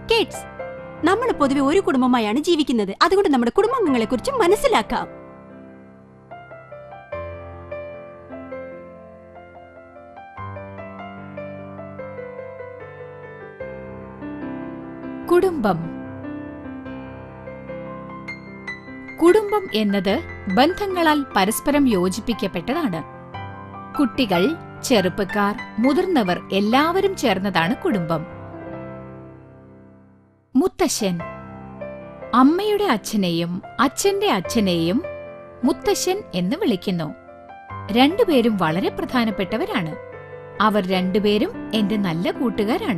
Kids നമ്മൾ പൊതുവെ ഒരു കുടുംബമായാണ് ജീവിക്കുന്നത് അതുകൊണ്ട് നമ്മുടെ കുടുംബാംഗങ്ങളെ കുറിച്ച് മനസ്സിലാക്കാം കുടുംബം കുടുംബം എന്നത് ബന്ധങ്ങളാൽ പരസ്പരം യോജിപ്പിക്കപ്പെട്ടതാണ് കുട്ടികൾ ചെറുപ്പക്കാർ മുതിർന്നവർ എല്ലാവരും ചേർന്നതാണ് കുടുംബം മുത്തശ്ശൻ അമ്മയുടെ അച്ഛനെയും അച്ഛന്റെ അച്ഛനെയും മുത്തശ്ശൻ എന്ന് വിളിക്കുന്നു രണ്ടുപേരും വളരെ പ്രധാനപ്പെട്ടവരാണ് അവർ രണ്ടുപേരും എന്റെ നല്ല കൂട്ടുകാരാണ്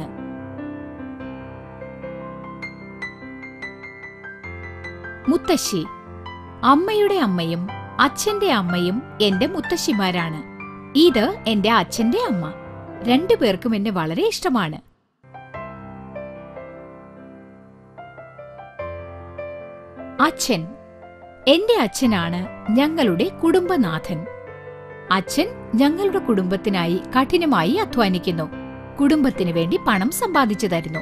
മുത്തശ്ശി അമ്മയുടെ അമ്മയും അച്ഛന്റെ അമ്മയും എന്റെ മുത്തശ്ശിമാരാണ് ഇത് എന്റെ അച്ഛന്റെ അമ്മ രണ്ടുപേർക്കും എന്നെ വളരെ ഇഷ്ടമാണ് അച്ഛൻ എന്റെ അച്ഛനാണ് ഞങ്ങളുടെ കുടുംബനാഥൻ അച്ഛൻ ഞങ്ങളുടെ കുടുംബത്തിനായി കഠിനമായി അധ്വാനിക്കുന്നു കുടുംബത്തിനു വേണ്ടി പണം സമ്പാദിച്ചു തരുന്നു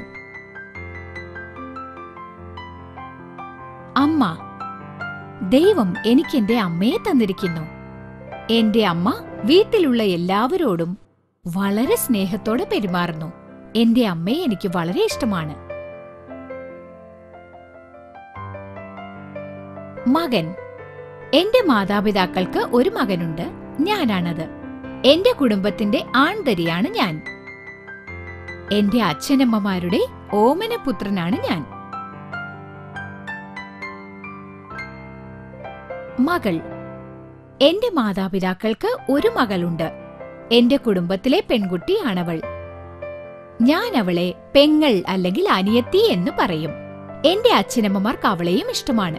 അമ്മ ദൈവം എനിക്ക് എന്റെ അമ്മയെ തന്നിരിക്കുന്നു എന്റെ അമ്മ വീട്ടിലുള്ള എല്ലാവരോടും വളരെ സ്നേഹത്തോടെ പെരുമാറുന്നു എന്റെ അമ്മയെ എനിക്ക് വളരെ ഇഷ്ടമാണ് മകൻ എന്റെ മാതാപിതാക്കൾക്ക് ഒരു മകനുണ്ട് ഞാനാണത് എന്റെ കുടുംബത്തിന്റെ ആൺതരിയാണ് ഞാൻ എന്റെ അച്ഛനമ്മമാരുടെ ഓമനപുത്രനാണ് ഞാൻ മകൾ എന്റെ മാതാപിതാക്കൾക്ക് ഒരു മകളുണ്ട് എന്റെ കുടുംബത്തിലെ പെൺകുട്ടിയാണവൾ ഞാൻ അവളെ പെങ്ങൾ അല്ലെങ്കിൽ അനിയത്തി എന്ന് പറയും എന്റെ അച്ഛനമ്മമാർക്ക് അവളെയും ഇഷ്ടമാണ്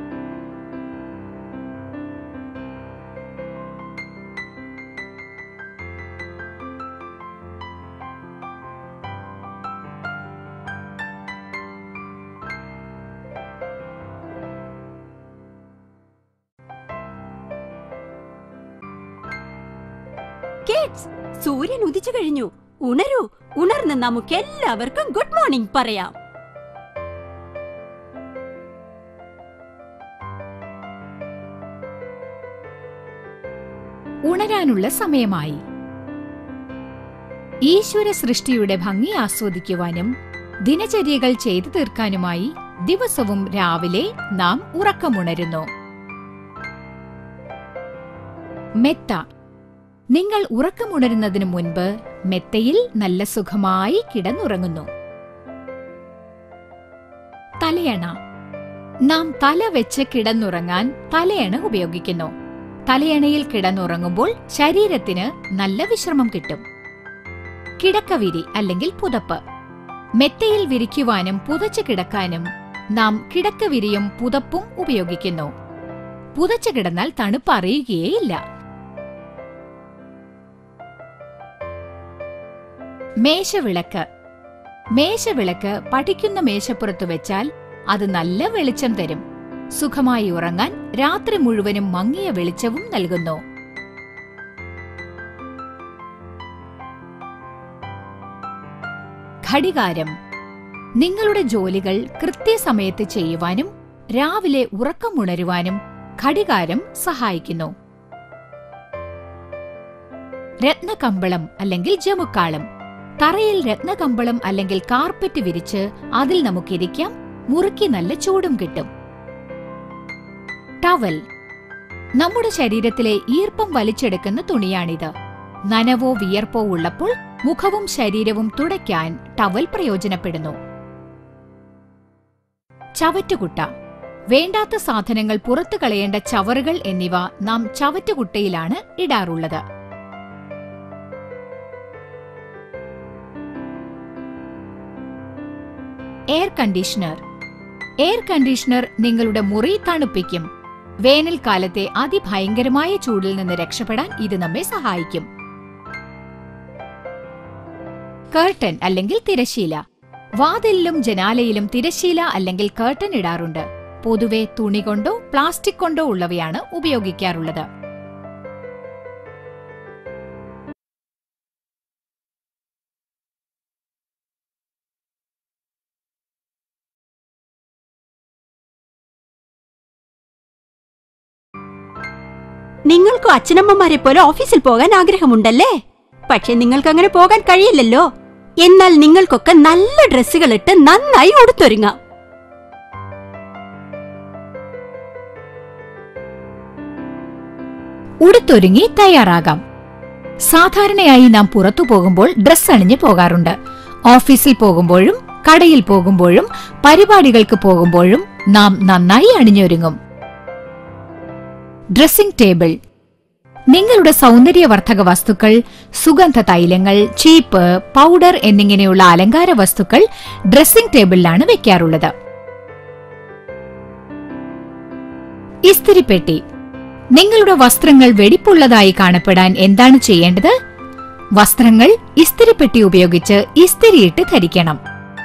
കിഡ്സ് സൂര്യൻ ഉദിച്ചു കഴിഞ്ഞു ഉണരൂ ഉണർന്ന് നമുക്ക് എല്ലാവർക്കും ഗുഡ് മോർണിംഗ് പറയാം ഉണരാനുള്ള സമയമായി ഈശ്വര സൃഷ്ടിയുടെ ഭംഗി ആസ്വദിക്കുവാനും ദിനചര്യകൾ ചെയ്തു തീർക്കാനുമായി ദിവസവും രാവിലെ നാം ഉറക്കമുണരുന്നു മെത്ത നിങ്ങൾ ഉറക്കമുണരുന്നതിനു മുൻപ് മെത്തയിൽ നല്ല സുഖമായി കിടന്നുറങ്ങുന്നു തലയണ നാം തല വെച്ച് കിടന്നുറങ്ങാൻ തലയണ ഉപയോഗിക്കുന്നു തലയണയിൽ കിടന്നുറങ്ങുമ്പോൾ ശരീരത്തിന് നല്ല വിശ്രമം കിട്ടും കിടക്കവിരി അല്ലെങ്കിൽ പുതപ്പ് മെത്തയിൽ വിരിക്കുവാനും പുതച്ചു കിടക്കാനും നാം കിടക്കവിരിയും പുതപ്പും ഉപയോഗിക്കുന്നു പുതച്ചു കിടന്നാൽ തണുപ്പ് അറിയുകയേയില്ല മേശവിളക്ക് മേശവിളക്ക് പഠിക്കുന്ന മേശപ്പുറത്ത് വെച്ചാൽ അത് നല്ല വെളിച്ചം തരും സുഖമായി ഉറങ്ങാൻ രാത്രി മുഴുവനും മങ്ങിയ വെളിച്ചവും നൽകുന്നു ഘടികാരം നിങ്ങളുടെ ജോലികൾ കൃത്യസമയത്ത് ചെയ്യുവാനും രാവിലെ ഉറക്കമുണരുവാനും ഘടികാരം സഹായിക്കുന്നു രത്നകമ്പളം അല്ലെങ്കിൽ ജമുക്കാളം തറയിൽ രത്നകമ്പളം അല്ലെങ്കിൽ കാർപ്പറ്റ് വിരിച്ച് അതിൽ നമുക്കിരിക്കാം മുറുക്കി നല്ല ചൂടും കിട്ടും ടവൽ നമ്മുടെ ശരീരത്തിലെ ഈർപ്പം വലിച്ചെടുക്കുന്ന തുണിയാണിത് നനവോ വിയർപ്പോ ഉള്ളപ്പോൾ മുഖവും ശരീരവും തുടയ്ക്കാൻ ടവൽ പ്രയോജനപ്പെടുന്നു ചവറ്റുകുട്ട വേണ്ടാത്ത സാധനങ്ങൾ പുറത്തു കളയേണ്ട ചവറുകൾ എന്നിവ നാം ചവറ്റുകുട്ടയിലാണ് ഇടാറുള്ളത് എയർ കണ്ടീഷണർ എയർ കണ്ടീഷണർ നിങ്ങളുടെ മുറി തണുപ്പിക്കും വേനൽക്കാലത്തെ അതിഭയങ്കരമായ ചൂടിൽ നിന്ന് രക്ഷപ്പെടാൻ ഇത് നമ്മെ സഹായിക്കും കർട്ടൻ അല്ലെങ്കിൽ തിരശീല വാതിലിലും ജനാലയിലും തിരശീല അല്ലെങ്കിൽ കർട്ടൻ ഇടാറുണ്ട് പൊതുവെ തുണി കൊണ്ടോ പ്ലാസ്റ്റിക് കൊണ്ടോ ഉള്ളവയാണ് ഉപയോഗിക്കാറുള്ളത് നിങ്ങൾക്കും അച്ഛനമ്മമാരെ പോലെ ഓഫീസിൽ പോകാൻ ആഗ്രഹമുണ്ടല്ലേ പക്ഷെ നിങ്ങൾക്ക് അങ്ങനെ പോകാൻ കഴിയില്ലല്ലോ എന്നാൽ നിങ്ങൾക്കൊക്കെ നല്ല ഡ്രസ്സുകൾ ഇട്ട് നന്നായി ഉടുത്തൊരുങ്ങാം ഉടുത്തൊരുങ്ങി തയ്യാറാകാം സാധാരണയായി നാം പുറത്തു പോകുമ്പോൾ ഡ്രസ് അണിഞ്ഞു പോകാറുണ്ട് ഓഫീസിൽ പോകുമ്പോഴും കടയിൽ പോകുമ്പോഴും പരിപാടികൾക്ക് പോകുമ്പോഴും നാം നന്നായി അണിഞ്ഞൊരുങ്ങും ഡ്രസ്സിംഗ് ടേബിൾ നിങ്ങളുടെ സൗന്ദര്യവർദ്ധക വസ്തുക്കൾ സുഗന്ധ തൈലങ്ങൾ ചീപ്പ് പൗഡർ എന്നിങ്ങനെയുള്ള അലങ്കാര വസ്തുക്കൾ ഡ്രസ്സിംഗ് ടേബിളിലാണ് വെക്കാറുള്ളത് ഇസ്തിരിപ്പെട്ടി നിങ്ങളുടെ വസ്ത്രങ്ങൾ വെടിപ്പുള്ളതായി കാണപ്പെടാൻ എന്താണ് ചെയ്യേണ്ടത് വസ്ത്രങ്ങൾ ഇസ്തിരിപ്പെട്ടി ഉപയോഗിച്ച് ഇസ്തിരിയിട്ട് ധരിക്കണം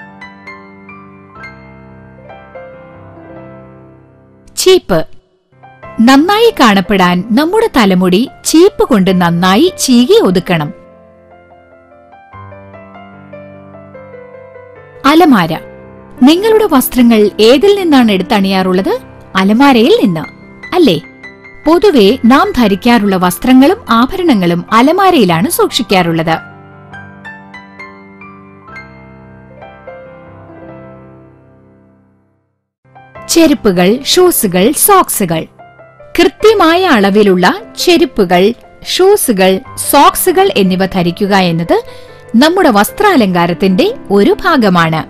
ചീപ്പ് നന്നായി കാണപ്പെടാൻ നമ്മുടെ തലമുടി ചീപ്പ് കൊണ്ട് നന്നായി ചീകി ഒതുക്കണം അലമാര നിങ്ങളുടെ വസ്ത്രങ്ങൾ ഏതിൽ നിന്നാണ് എടുത്തണിയാറുള്ളത് അലമാരയിൽ നിന്ന് അല്ലേ പൊതുവെ നാം ധരിക്കാറുള്ള വസ്ത്രങ്ങളും ആഭരണങ്ങളും അലമാരയിലാണ് സൂക്ഷിക്കാറുള്ളത് ചെരുപ്പുകൾ ഷൂസുകൾ സോക്സുകൾ കൃത്യമായ അളവിലുള്ള ചെരുപ്പുകൾ ഷൂസുകൾ സോക്സുകൾ എന്നിവ ധരിക്കുക എന്നത് നമ്മുടെ വസ്ത്രാലങ്കാരത്തിന്റെ ഒരു ഭാഗമാണ്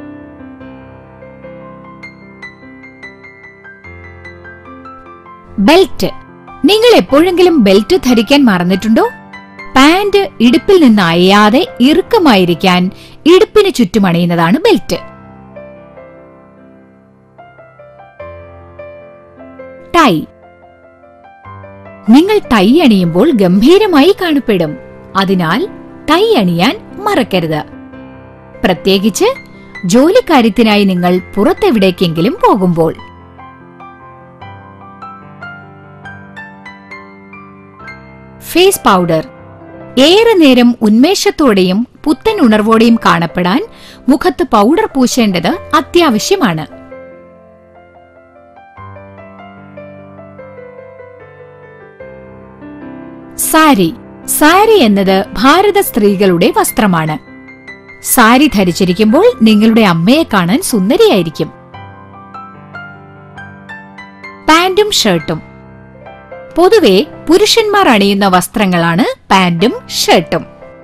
ബെൽറ്റ് നിങ്ങൾ എപ്പോഴെങ്കിലും ബെൽറ്റ് ധരിക്കാൻ മറന്നിട്ടുണ്ടോ പാന്റ് ഇടുപ്പിൽ നിന്ന് അയയാതെ ഇറുക്കമായിരിക്കാൻ ഇടുപ്പിന് ചുറ്റും അണിയുന്നതാണ് ബെൽറ്റ് ടൈ നിങ്ങൾ ടൈ അണിയുമ്പോൾ ഗംഭീരമായി കാണപ്പെടും അതിനാൽ ടൈ അണിയാൻ മറക്കരുത് പ്രത്യേകിച്ച് ജോലിക്കാര്യത്തിനായി നിങ്ങൾ പുറത്തെവിടേക്കെങ്കിലും പോകുമ്പോൾ ഫേസ് പൗഡർ ഏറെ നേരം ഉന്മേഷത്തോടെയും പുത്തൻ ഉണർവോടെയും കാണപ്പെടാൻ മുഖത്ത് പൗഡർ പൂശേണ്ടത് അത്യാവശ്യമാണ് സാരി സാരി എന്നത് ഭാരത സ്ത്രീകളുടെ വസ്ത്രമാണ് സാരി ധരിച്ചിരിക്കുമ്പോൾ നിങ്ങളുടെ അമ്മയെ കാണാൻ സുന്ദരിയായിരിക്കും പാന്റും ഷർട്ടും പൊതുവെ പുരുഷന്മാർ അണിയുന്ന വസ്ത്രങ്ങളാണ് പാന്റും ഷർട്ടും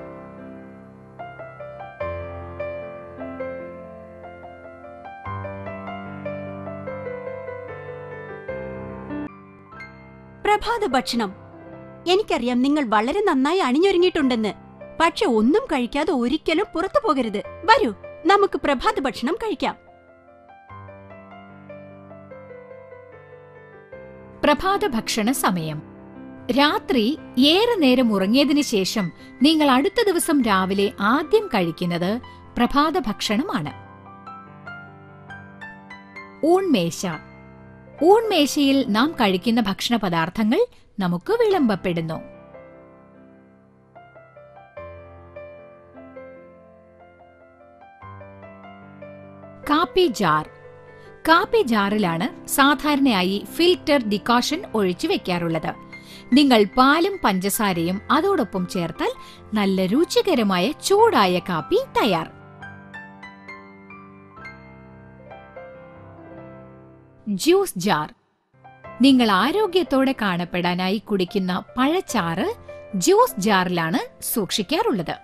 പ്രഭാത ഭക്ഷണം എനിക്കറിയാം നിങ്ങൾ വളരെ നന്നായി അണിഞ്ഞൊരുങ്ങിയിട്ടുണ്ടെന്ന് പക്ഷെ ഒന്നും കഴിക്കാതെ ഒരിക്കലും പുറത്തു പോകരുത് വരൂ നമുക്ക് പ്രഭാത ഭക്ഷണം കഴിക്കാം പ്രഭാത ഭക്ഷണ സമയം രാത്രി ഏറെ നേരം ഉറങ്ങിയതിനു ശേഷം നിങ്ങൾ അടുത്ത ദിവസം രാവിലെ ആദ്യം കഴിക്കുന്നത് പ്രഭാത ഭക്ഷണമാണ് ഊൺമേശ ഊൺമേശയിൽ നാം കഴിക്കുന്ന ഭക്ഷണ പദാർത്ഥങ്ങൾ നമുക്ക് വിളമ്പപ്പെടുന്നു കാപ്പി ജാർ കാപ്പി ജാറിലാണ് സാധാരണയായി ഫിൽറ്റർ ഡിക്കോഷൻ ഒഴിച്ചു വെക്കാറുള്ളത് നിങ്ങൾ പാലും പഞ്ചസാരയും അതോടൊപ്പം ചേർത്താൽ നല്ല രുചികരമായ ചൂടായ കാപ്പി തയ്യാർ ജ്യൂസ് ജാർ നിങ്ങൾ ആരോഗ്യത്തോടെ കാണപ്പെടാനായി കുടിക്കുന്ന പഴച്ചാറ് ജ്യൂസ് ജാറിലാണ് സൂക്ഷിക്കാറുള്ളത്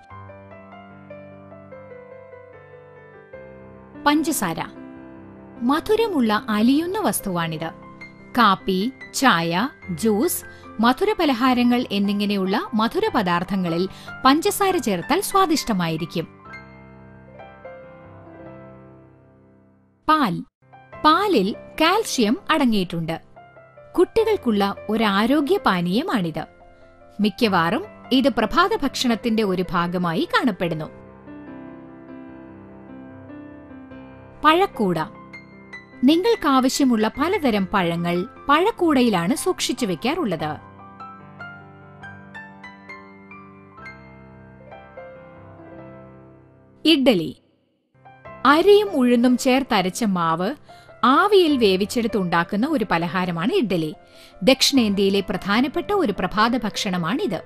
പഞ്ചസാര മധുരമുള്ള അലിയുന്ന വസ്തുവാണിത് കാപ്പി ചായ ജ്യൂസ് മധുരപലഹാരങ്ങൾ എന്നിങ്ങനെയുള്ള മധുര പദാർത്ഥങ്ങളിൽ പഞ്ചസാര ചേർത്താൽ സ്വാദിഷ്ടമായിരിക്കും പാൽ പാലിൽ കാൽഷ്യം അടങ്ങിയിട്ടുണ്ട് കുട്ടികൾക്കുള്ള ഒരു ആരോഗ്യ പാനീയമാണിത് മിക്കവാറും ഇത് പ്രഭാത ഭക്ഷണത്തിന്റെ ഒരു ഭാഗമായി കാണപ്പെടുന്നു പഴക്കൂട നിങ്ങൾക്കാവശ്യമുള്ള പലതരം പഴങ്ങൾ പഴക്കൂടയിലാണ് സൂക്ഷിച്ചു വെക്കാറുള്ളത് ഇഡ്ഡലി അരിയും ഉഴുന്നും ചേർത്തരച്ച മാവ് ആവിയിൽ വേവിച്ചെടുത്ത് ഉണ്ടാക്കുന്ന ഒരു പലഹാരമാണ് ഇഡ്ഡലി ദക്ഷിണേന്ത്യയിലെ പ്രധാനപ്പെട്ട ഒരു പ്രഭാത ഭക്ഷണമാണിത്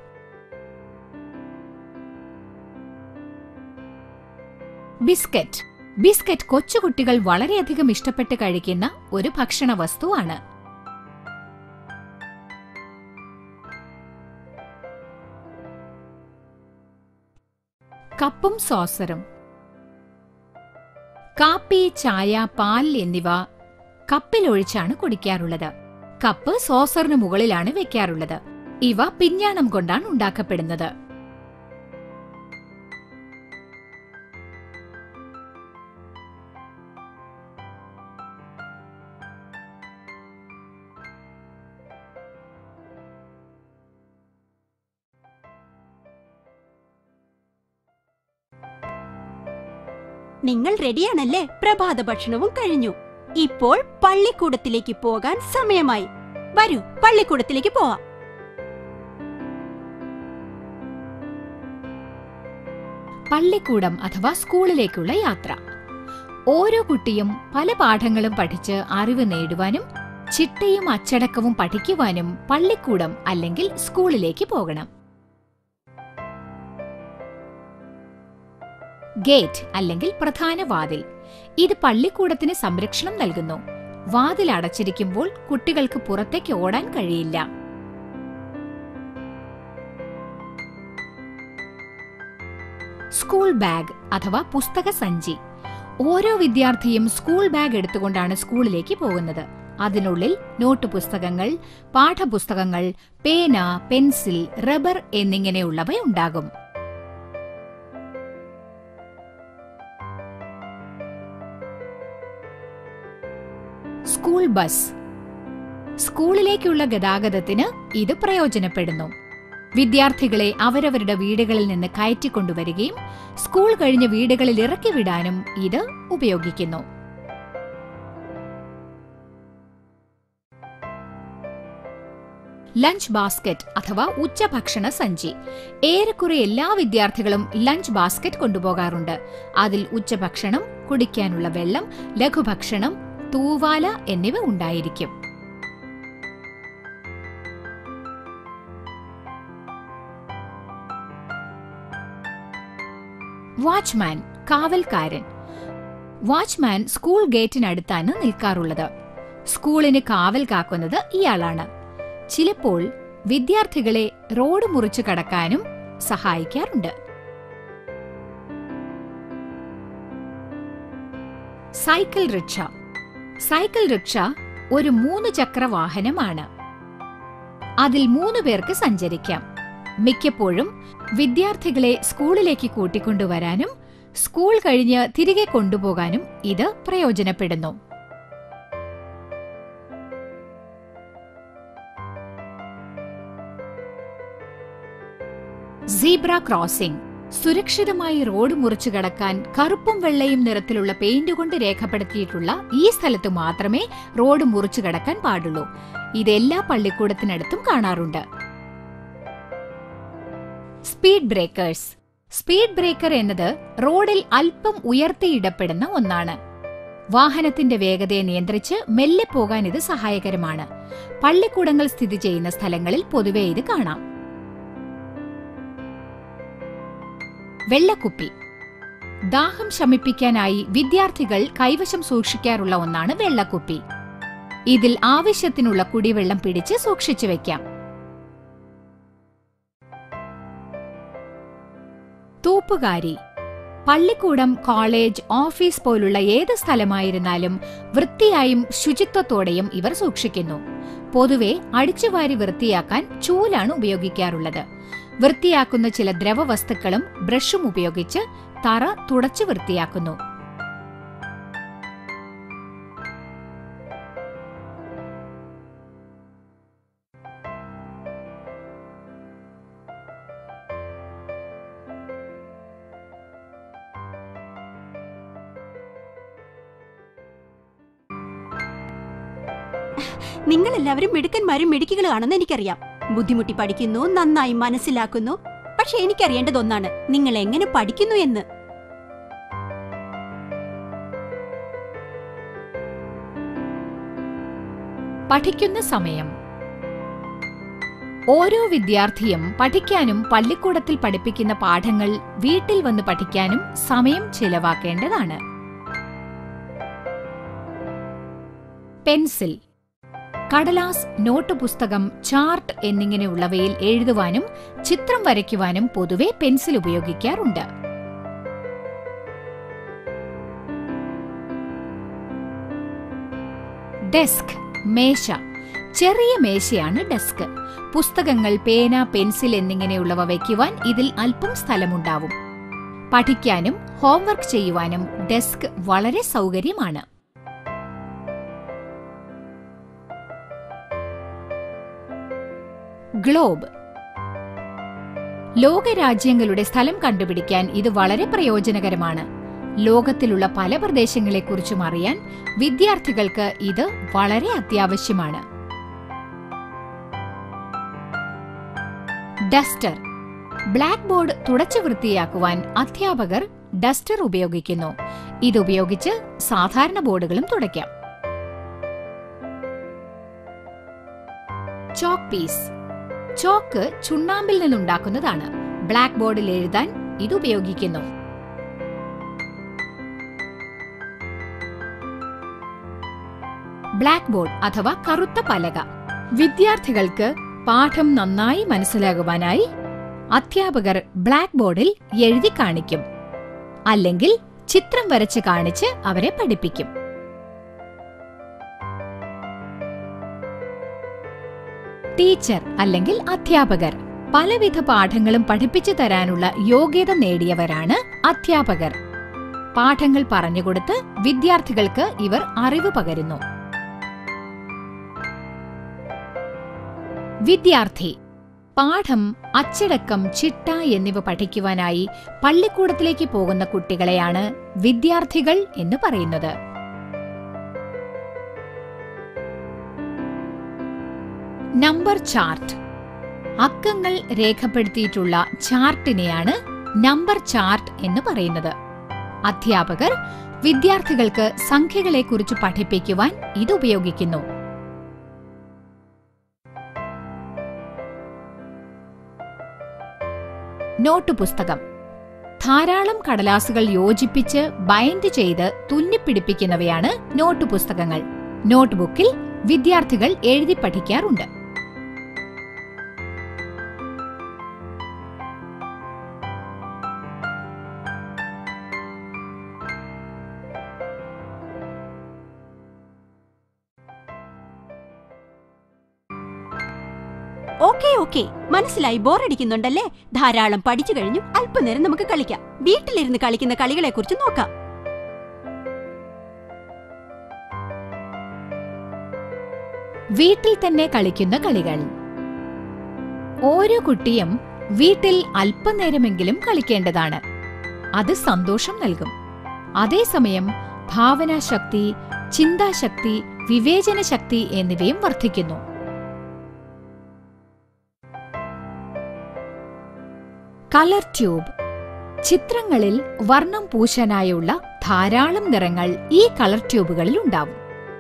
ബിസ്ക്കറ്റ് ബിസ്ക്കറ്റ് കൊച്ചുകുട്ടികൾ വളരെയധികം ഇഷ്ടപ്പെട്ട് കഴിക്കുന്ന ഒരു ഭക്ഷണ വസ്തുവാണ് കപ്പും സോസറും കാപ്പി ചായ പാൽ എന്നിവ കപ്പിലൊഴിച്ചാണ് കുടിക്കാറുള്ളത് കപ്പ് സോസറിന് മുകളിലാണ് വെക്കാറുള്ളത് ഇവ പിഞ്ഞാണം കൊണ്ടാണ് ഉണ്ടാക്കപ്പെടുന്നത് നിങ്ങൾ റെഡിയാണല്ലേ പ്രഭാത ഭക്ഷണവും കഴിഞ്ഞു ഇപ്പോൾ പള്ളിക്കൂടത്തിലേക്ക് പോകാൻ സമയമായി വരൂ പള്ളിക്കൂടത്തിലേക്ക് പോവാം പള്ളിക്കൂടം അഥവാ സ്കൂളിലേക്കുള്ള യാത്ര ഓരോ കുട്ടിയും പല പാഠങ്ങളും പഠിച്ച് അറിവ് നേടുവാനും ചിട്ടയും അച്ചടക്കവും പഠിക്കുവാനും പള്ളിക്കൂടം അല്ലെങ്കിൽ സ്കൂളിലേക്ക് പോകണം ഗേറ്റ് അല്ലെങ്കിൽ പ്രധാന വാതിൽ ഇത് പള്ളിക്കൂടത്തിന് സംരക്ഷണം നൽകുന്നു വാതിൽ അടച്ചിരിക്കുമ്പോൾ കുട്ടികൾക്ക് പുറത്തേക്ക് ഓടാൻ കഴിയില്ല സ്കൂൾ ബാഗ് അഥവാ പുസ്തക സഞ്ചി ഓരോ വിദ്യാർത്ഥിയും സ്കൂൾ ബാഗ് എടുത്തുകൊണ്ടാണ് സ്കൂളിലേക്ക് പോകുന്നത് അതിനുള്ളിൽ നോട്ട് പുസ്തകങ്ങൾ പാഠപുസ്തകങ്ങൾ പേന പെൻസിൽ റബ്ബർ എന്നിങ്ങനെയുള്ളവ ഉണ്ടാകും സ്കൂൾ ബസ് സ്കൂളിലേക്കുള്ള ഗതാഗതത്തിന് ഇത് പ്രയോജനപ്പെടുന്നു വിദ്യാർത്ഥികളെ അവരവരുടെ വീടുകളിൽ നിന്ന് കയറ്റിക്കൊണ്ടുവരികയും സ്കൂൾ കഴിഞ്ഞ് വീടുകളിൽ ഇറക്കി വിടാനും ഇത് ഉപയോഗിക്കുന്നു ലഞ്ച് ബാസ്ക്കറ്റ് അഥവാ ഉച്ചഭക്ഷണ സഞ്ചി ഏറെക്കുറെ എല്ലാ വിദ്യാർത്ഥികളും ലഞ്ച് ബാസ്ക്കറ്റ് കൊണ്ടുപോകാറുണ്ട് അതിൽ ഉച്ചഭക്ഷണം കുടിക്കാനുള്ള വെള്ളം ലഘുഭക്ഷണം തൂവാല എന്നിവ ഉണ്ടായിരിക്കും വാച്ച്മാൻ കാവൽക്കാരൻ വാച്ച്മാൻ സ്കൂൾ ഗേറ്റിനടുത്താണ് നിൽക്കാറുള്ളത് സ്കൂളിന് കാവൽ കാക്കുന്നത് ഇയാളാണ് ചിലപ്പോൾ വിദ്യാർത്ഥികളെ റോഡ് മുറിച്ചു കടക്കാനും സഹായിക്കാറുണ്ട് സൈക്കിൾ റിക്ഷ സൈക്കിൾ റിക്ഷ ഒരു മൂന്ന് ചക്ര വാഹനമാണ് അതിൽ മൂന്ന് പേർക്ക് സഞ്ചരിക്കാം മിക്കപ്പോഴും വിദ്യാർത്ഥികളെ സ്കൂളിലേക്ക് കൂട്ടിക്കൊണ്ടുവരാനും സ്കൂൾ കഴിഞ്ഞ് തിരികെ കൊണ്ടുപോകാനും ഇത് പ്രയോജനപ്പെടുന്നു സീബ്ര ക്രോസിംഗ് സുരക്ഷിതമായി റോഡ് മുറിച്ചു കടക്കാൻ കറുപ്പും വെള്ളയും നിറത്തിലുള്ള പെയിന്റ് കൊണ്ട് രേഖപ്പെടുത്തിയിട്ടുള്ള ഈ സ്ഥലത്ത് മാത്രമേ റോഡ് മുറിച്ചു കടക്കാൻ പാടുള്ളൂ ഇത് എല്ലാ പള്ളിക്കൂടത്തിനടുത്തും കാണാറുണ്ട് സ്പീഡ് ബ്രേക്കേഴ്സ് സ്പീഡ് ബ്രേക്കർ എന്നത് റോഡിൽ അല്പം ഉയർത്തിയിടപ്പെടുന്ന ഒന്നാണ് വാഹനത്തിന്റെ വേഗതയെ നിയന്ത്രിച്ച് മെല്ലെ പോകാൻ ഇത് സഹായകരമാണ് പള്ളിക്കൂടങ്ങൾ സ്ഥിതി ചെയ്യുന്ന സ്ഥലങ്ങളിൽ പൊതുവെ ഇത് കാണാം വെള്ളക്കുപ്പി ദാഹം ശമിപ്പിക്കാനായി വിദ്യാർത്ഥികൾ കൈവശം സൂക്ഷിക്കാറുള്ള ഒന്നാണ് വെള്ളക്കുപ്പി ഇതിൽ ആവശ്യത്തിനുള്ള കുടിവെള്ളം പിടിച്ച് സൂക്ഷിച്ചു വെക്കാം തൂപ്പുകാരി പള്ളിക്കൂടം കോളേജ് ഓഫീസ് പോലുള്ള ഏത് സ്ഥലമായിരുന്നാലും വൃത്തിയായും ശുചിത്വത്തോടെയും ഇവർ സൂക്ഷിക്കുന്നു പൊതുവെ അടിച്ചുവാരി വൃത്തിയാക്കാൻ ചൂലാണ് ഉപയോഗിക്കാറുള്ളത് വൃത്തിയാക്കുന്ന ചില ദ്രവവസ്തുക്കളും ബ്രഷും ഉപയോഗിച്ച് തറ തുടച്ചു വൃത്തിയാക്കുന്നു നിങ്ങൾ എല്ലാവരും മിടുക്കന്മാരും മിടുക്കികളാണെന്ന് എനിക്കറിയാം ബുദ്ധിമുട്ടി പഠിക്കുന്നു നന്നായി മനസ്സിലാക്കുന്നു പക്ഷെ എനിക്കറിയേണ്ടതൊന്നാണ് നിങ്ങൾ എങ്ങനെ പഠിക്കുന്നു എന്ന് പഠിക്കുന്ന സമയം ഓരോ വിദ്യാർത്ഥിയും പഠിക്കാനും പള്ളിക്കൂടത്തിൽ പഠിപ്പിക്കുന്ന പാഠങ്ങൾ വീട്ടിൽ വന്ന് പഠിക്കാനും സമയം ചിലവാക്കേണ്ടതാണ് പെൻസിൽ കടലാസ് നോട്ട് പുസ്തകം ചാർട്ട് എന്നിങ്ങനെയുള്ളവയിൽ എഴുതുവാനും ചിത്രം വരയ്ക്കുവാനും പൊതുവെ പെൻസിൽ ഉപയോഗിക്കാറുണ്ട് ഡെസ്ക് മേശ ചെറിയ മേശയാണ് ഡെസ്ക് പുസ്തകങ്ങൾ പേന പെൻസിൽ എന്നിങ്ങനെയുള്ളവ വയ്ക്കുവാൻ ഇതിൽ അല്പം സ്ഥലമുണ്ടാവും പഠിക്കാനും ഹോംവർക്ക് ചെയ്യുവാനും ഡെസ്ക് വളരെ സൗകര്യമാണ് ഗ്ലോബ് ലോകരാജ്യങ്ങളുടെ സ്ഥലം കണ്ടുപിടിക്കാൻ ഇത് വളരെ പ്രയോജനകരമാണ് ലോകത്തിലുള്ള പല പ്രദേശങ്ങളെക്കുറിച്ചും അറിയാൻ വിദ്യാർത്ഥികൾക്ക് ഇത് വളരെ അത്യാവശ്യമാണ് ഡസ്റ്റർ ബ്ലാക്ക് ബോർഡ് തുടച്ചു വൃത്തിയാക്കുവാൻ അധ്യാപകർ ഡസ്റ്റർ ഉപയോഗിക്കുന്നു ഇതുപയോഗിച്ച് സാധാരണ ബോർഡുകളും തുടയ്ക്കാം ചോക്ക് പീസ് ചോക്ക് ചുണ്ണാമ്പിൽ നിന്നുണ്ടാക്കുന്നതാണ് ബ്ലാക്ക് ബോർഡിൽ എഴുതാൻ ഇത് ഉപയോഗിക്കുന്നു ബ്ലാക്ക് ബോർഡ് അഥവാ കറുത്ത പലക വിദ്യാർത്ഥികൾക്ക് പാഠം നന്നായി മനസ്സിലാകുവാനായി അധ്യാപകർ ബ്ലാക്ക് ബോർഡിൽ എഴുതി കാണിക്കും അല്ലെങ്കിൽ ചിത്രം വരച്ച് കാണിച്ച് അവരെ പഠിപ്പിക്കും ടീച്ചർ അല്ലെങ്കിൽ അധ്യാപകർ പലവിധ പാഠങ്ങളും പഠിപ്പിച്ചു തരാനുള്ള യോഗ്യത നേടിയവരാണ് അധ്യാപകർ പാഠങ്ങൾ പറഞ്ഞുകൊടുത്ത് വിദ്യാർത്ഥികൾക്ക് ഇവർ അറിവ് പകരുന്നു വിദ്യാർത്ഥി പാഠം അച്ചടക്കം ചിട്ട എന്നിവ പഠിക്കുവാനായി പള്ളിക്കൂടത്തിലേക്ക് പോകുന്ന കുട്ടികളെയാണ് വിദ്യാർത്ഥികൾ എന്ന് പറയുന്നത് നമ്പർ ചാർട്ട് അക്കങ്ങൾ രേഖപ്പെടുത്തിയിട്ടുള്ള ചാർട്ടിനെയാണ് നമ്പർ ചാർട്ട് എന്ന് പറയുന്നത് അധ്യാപകർ വിദ്യാർത്ഥികൾക്ക് സംഖ്യകളെക്കുറിച്ച് പഠിപ്പിക്കുവാൻ ഇത് ഉപയോഗിക്കുന്നു നോട്ട് പുസ്തകം ധാരാളം കടലാസുകൾ യോജിപ്പിച്ച് ബൈൻഡ് ചെയ്ത് തുന്നിപ്പിടിപ്പിക്കുന്നവയാണ് നോട്ട് പുസ്തകങ്ങൾ നോട്ട്ബുക്കിൽ വിദ്യാർത്ഥികൾ എഴുതി പഠിക്കാറുണ്ട് ഓക്കെ ഓക്കെ മനസ്സിലായി ബോറടിക്കുന്നുണ്ടല്ലേ ധാരാളം പഠിച്ചു കഴിഞ്ഞു അല്പനേരം നമുക്ക് കളിക്കാം വീട്ടിലിരുന്ന് കളിക്കുന്ന കളികളെ കുറിച്ച് നോക്കാം വീട്ടിൽ തന്നെ കളിക്കുന്ന കളികൾ ഓരോ കുട്ടിയും വീട്ടിൽ അല്പനേരമെങ്കിലും കളിക്കേണ്ടതാണ് അത് സന്തോഷം നൽകും അതേസമയം ഭാവനാശക്തി ചിന്താശക്തി വിവേചനശക്തി എന്നിവയും വർദ്ധിക്കുന്നു കളർ ട്യൂബ് ചിത്രങ്ങളിൽ വർണ്ണം പൂശാനായുള്ള ധാരാളം നിറങ്ങൾ ഈ കളർ ട്യൂബുകളിൽ ഉണ്ടാവും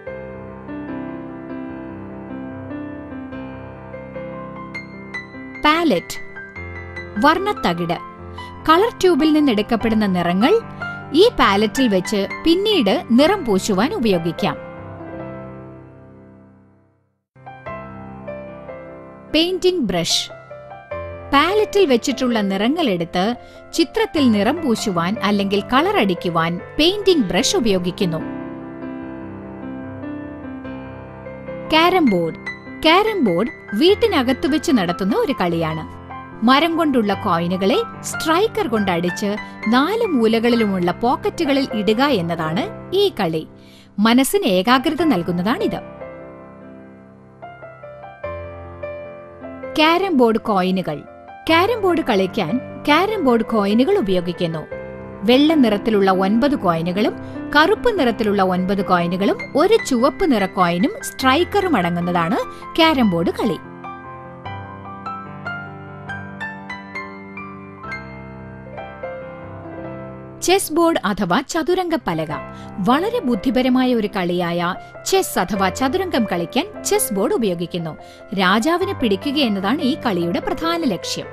പാലറ്റ് വർണ്ണത്തകിട് കളർ ട്യൂബിൽ നിന്നെടുക്കപ്പെടുന്ന നിറങ്ങൾ ഈ പാലറ്റിൽ വെച്ച് പിന്നീട് നിറം പൂശുവാൻ ഉപയോഗിക്കാം പെയിന്റിംഗ് ബ്രഷ് പാലറ്റിൽ വെച്ചിട്ടുള്ള നിറങ്ങളെടുത്ത് ചിത്രത്തിൽ നിറം പൂശുവാൻ അല്ലെങ്കിൽ കളർ അടിക്കുവാൻ പെയിന്റിംഗ് ബ്രഷ് ഉപയോഗിക്കുന്നു കാരം ബോർഡ് കാരം ബോർഡ് വീട്ടിനകത്ത് വെച്ച് നടത്തുന്ന ഒരു കളിയാണ് മരം കൊണ്ടുള്ള കോയിനുകളെ സ്ട്രൈക്കർ കൊണ്ട് അടിച്ച് നാല് മൂലകളിലുമുള്ള പോക്കറ്റുകളിൽ ഇടുക എന്നതാണ് ഈ കളി മനസ്സിന് ഏകാഗ്രത നൽകുന്നതാണിത് കാരം ബോർഡ് കോയിനുകൾ കാരം ബോർഡ് കളിക്കാൻ കാരം ബോർഡ് കോയിനുകൾ ഉപയോഗിക്കുന്നു വെള്ള നിറത്തിലുള്ള ഒൻപത് കോയിനുകളും കറുപ്പ് നിറത്തിലുള്ള ഒൻപത് കോയിനുകളും ഒരു ചുവപ്പ് നിറ കോയിനും സ്ട്രൈക്കറും അടങ്ങുന്നതാണ് കാരം ബോർഡ് കളി ചെസ് ബോർഡ് അഥവാ ചതുരംഗ പലക വളരെ ബുദ്ധിപരമായ ഒരു കളിയായ ചെസ് അഥവാ ചതുരംഗം കളിക്കാൻ ചെസ് ബോർഡ് ഉപയോഗിക്കുന്നു രാജാവിനെ പിടിക്കുക എന്നതാണ് ഈ കളിയുടെ പ്രധാന ലക്ഷ്യം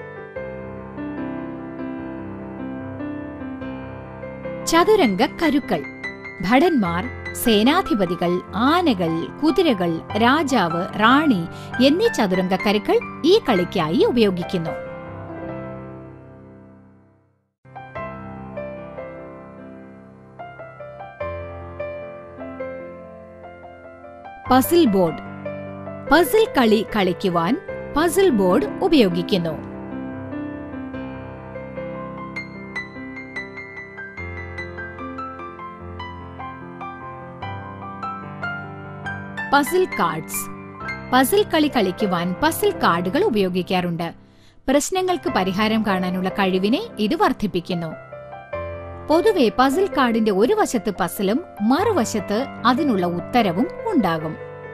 ചതുരംഗ കരുക്കൾ ഭടന്മാർ സേനാധിപതികൾ ആനകൾ കുതിരകൾ രാജാവ് റാണി എന്നീ ചതുരംഗ കരുക്കൾ ഈ കളിക്കായി ഉപയോഗിക്കുന്നു പസിൽ ബോർഡ് പസിൽ കളി കളിക്കുവാൻ പസിൽ ബോർഡ് ഉപയോഗിക്കുന്നു പസിൽ കാർഡ്സ് പസിൽ കളി കളിക്കുവാൻ പസിൽ കാർഡുകൾ ഉപയോഗിക്കാറുണ്ട് പ്രശ്നങ്ങൾക്ക് പരിഹാരം കാണാനുള്ള കഴിവിനെ ഇത് വർദ്ധിപ്പിക്കുന്നു പൊതുവെ പസിൽ കാർഡിന്റെ ഒരു വശത്ത് പസിലും മറുവശത്ത് അതിനുള്ള ഉത്തരവും ഉണ്ടാകും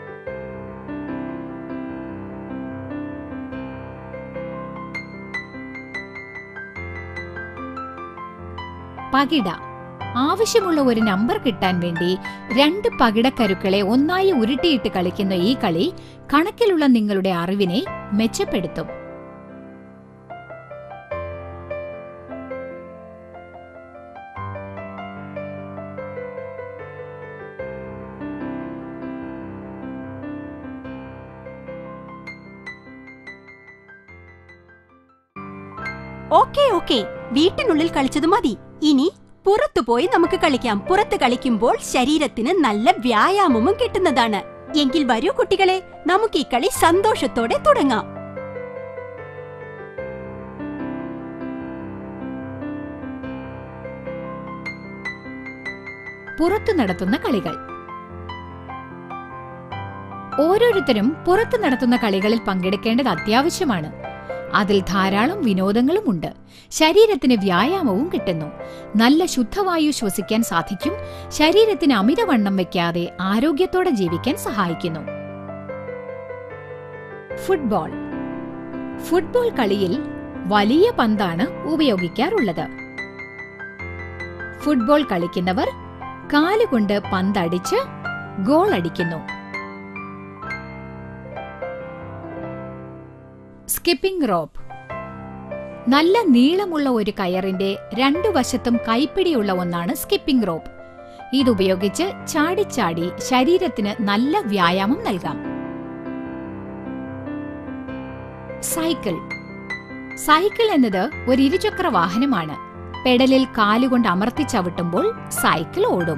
പകിട ആവശ്യമുള്ള ഒരു നമ്പർ കിട്ടാൻ വേണ്ടി രണ്ട് പകിടക്കരുക്കളെ ഒന്നായി ഉരുട്ടിയിട്ട് കളിക്കുന്ന ഈ കളി കണക്കിലുള്ള നിങ്ങളുടെ അറിവിനെ മെച്ചപ്പെടുത്തും ഓക്കെ ഓക്കെ വീട്ടിനുള്ളിൽ കളിച്ചത് മതി ഇനി പുറത്തു പോയി നമുക്ക് കളിക്കാം പുറത്ത് കളിക്കുമ്പോൾ ശരീരത്തിന് നല്ല വ്യായാമവും കിട്ടുന്നതാണ് എങ്കിൽ വരൂ കുട്ടികളെ നമുക്ക് ഈ കളി സന്തോഷത്തോടെ തുടങ്ങാം പുറത്തു നടത്തുന്ന കളികൾ ഓരോരുത്തരും പുറത്തു നടത്തുന്ന കളികളിൽ പങ്കെടുക്കേണ്ടത് അത്യാവശ്യമാണ് അതിൽ ധാരാളം വിനോദങ്ങളുമുണ്ട് ശരീരത്തിന് വ്യായാമവും കിട്ടുന്നു നല്ല ശുദ്ധവായു ശ്വസിക്കാൻ സാധിക്കും ശരീരത്തിന് അമിതവണ്ണം വയ്ക്കാതെ ആരോഗ്യത്തോടെ ജീവിക്കാൻ സഹായിക്കുന്നു ഫുട്ബോൾ ഫുട്ബോൾ കളിയിൽ വലിയ പന്താണ് ഉപയോഗിക്കാറുള്ളത് ഫുട്ബോൾ കളിക്കുന്നവർ കാലുകൊണ്ട് പന്തടിച്ച് ഗോൾ അടിക്കുന്നു സ്കിപ്പിംഗ് റോപ്പ് നല്ല നീളമുള്ള ഒരു കയറിന്റെ രണ്ടു വശത്തും കൈപ്പിടിയുള്ള ഒന്നാണ് സ്കിപ്പിംഗ് റോപ്പ് ഇതുപയോഗിച്ച് ചാടിച്ചാടി ശരീരത്തിന് നല്ല വ്യായാമം നൽകാം സൈക്കിൾ സൈക്കിൾ എന്നത് ഒരു ഇരുചക്ര വാഹനമാണ് പെഡലിൽ കാലുകൊണ്ട് അമർത്തി ചവിട്ടുമ്പോൾ സൈക്കിൾ ഓടും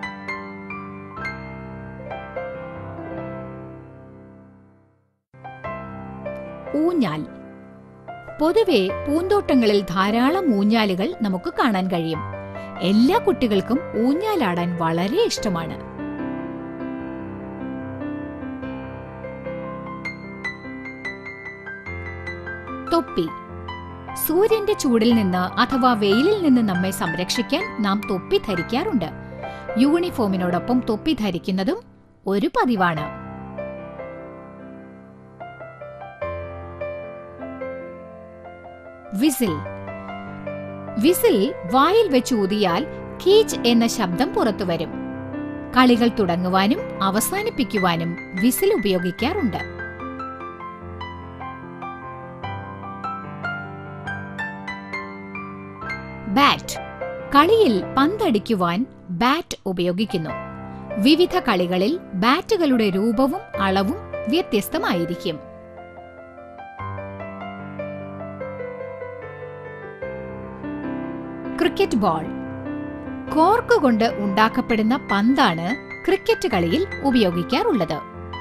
ഊഞ്ഞാൽ പൊതുവെ പൂന്തോട്ടങ്ങളിൽ ധാരാളം ഊഞ്ഞാലുകൾ നമുക്ക് കാണാൻ കഴിയും എല്ലാ കുട്ടികൾക്കും ഊഞ്ഞാലാടാൻ വളരെ ഇഷ്ടമാണ് തൊപ്പി സൂര്യന്റെ ചൂടിൽ നിന്ന് അഥവാ വെയിലിൽ നിന്ന് നമ്മെ സംരക്ഷിക്കാൻ നാം തൊപ്പി ധരിക്കാറുണ്ട് യൂണിഫോമിനോടൊപ്പം തൊപ്പി ധരിക്കുന്നതും ഒരു പതിവാണ് വിസിൽ വിസിൽ വായിൽ വെച്ച് ഊതിയാൽ കീച്ച് എന്ന ശബ്ദം പുറത്തുവരും കളികൾ തുടങ്ങുവാനും അവസാനിപ്പിക്കുവാനും വിസിൽ ഉപയോഗിക്കാറുണ്ട് ബാറ്റ് കളിയിൽ പന്തടിക്കുവാൻ ബാറ്റ് ഉപയോഗിക്കുന്നു വിവിധ കളികളിൽ ബാറ്റുകളുടെ രൂപവും അളവും വ്യത്യസ്തമായിരിക്കും ക്രിക്കറ്റ് ബോൾ കോർക്ക് കൊണ്ട് ഉണ്ടാക്കപ്പെടുന്ന പന്താണ് ക്രിക്കറ്റ് കളിയിൽ ഉപയോഗിക്കാറുള്ളത്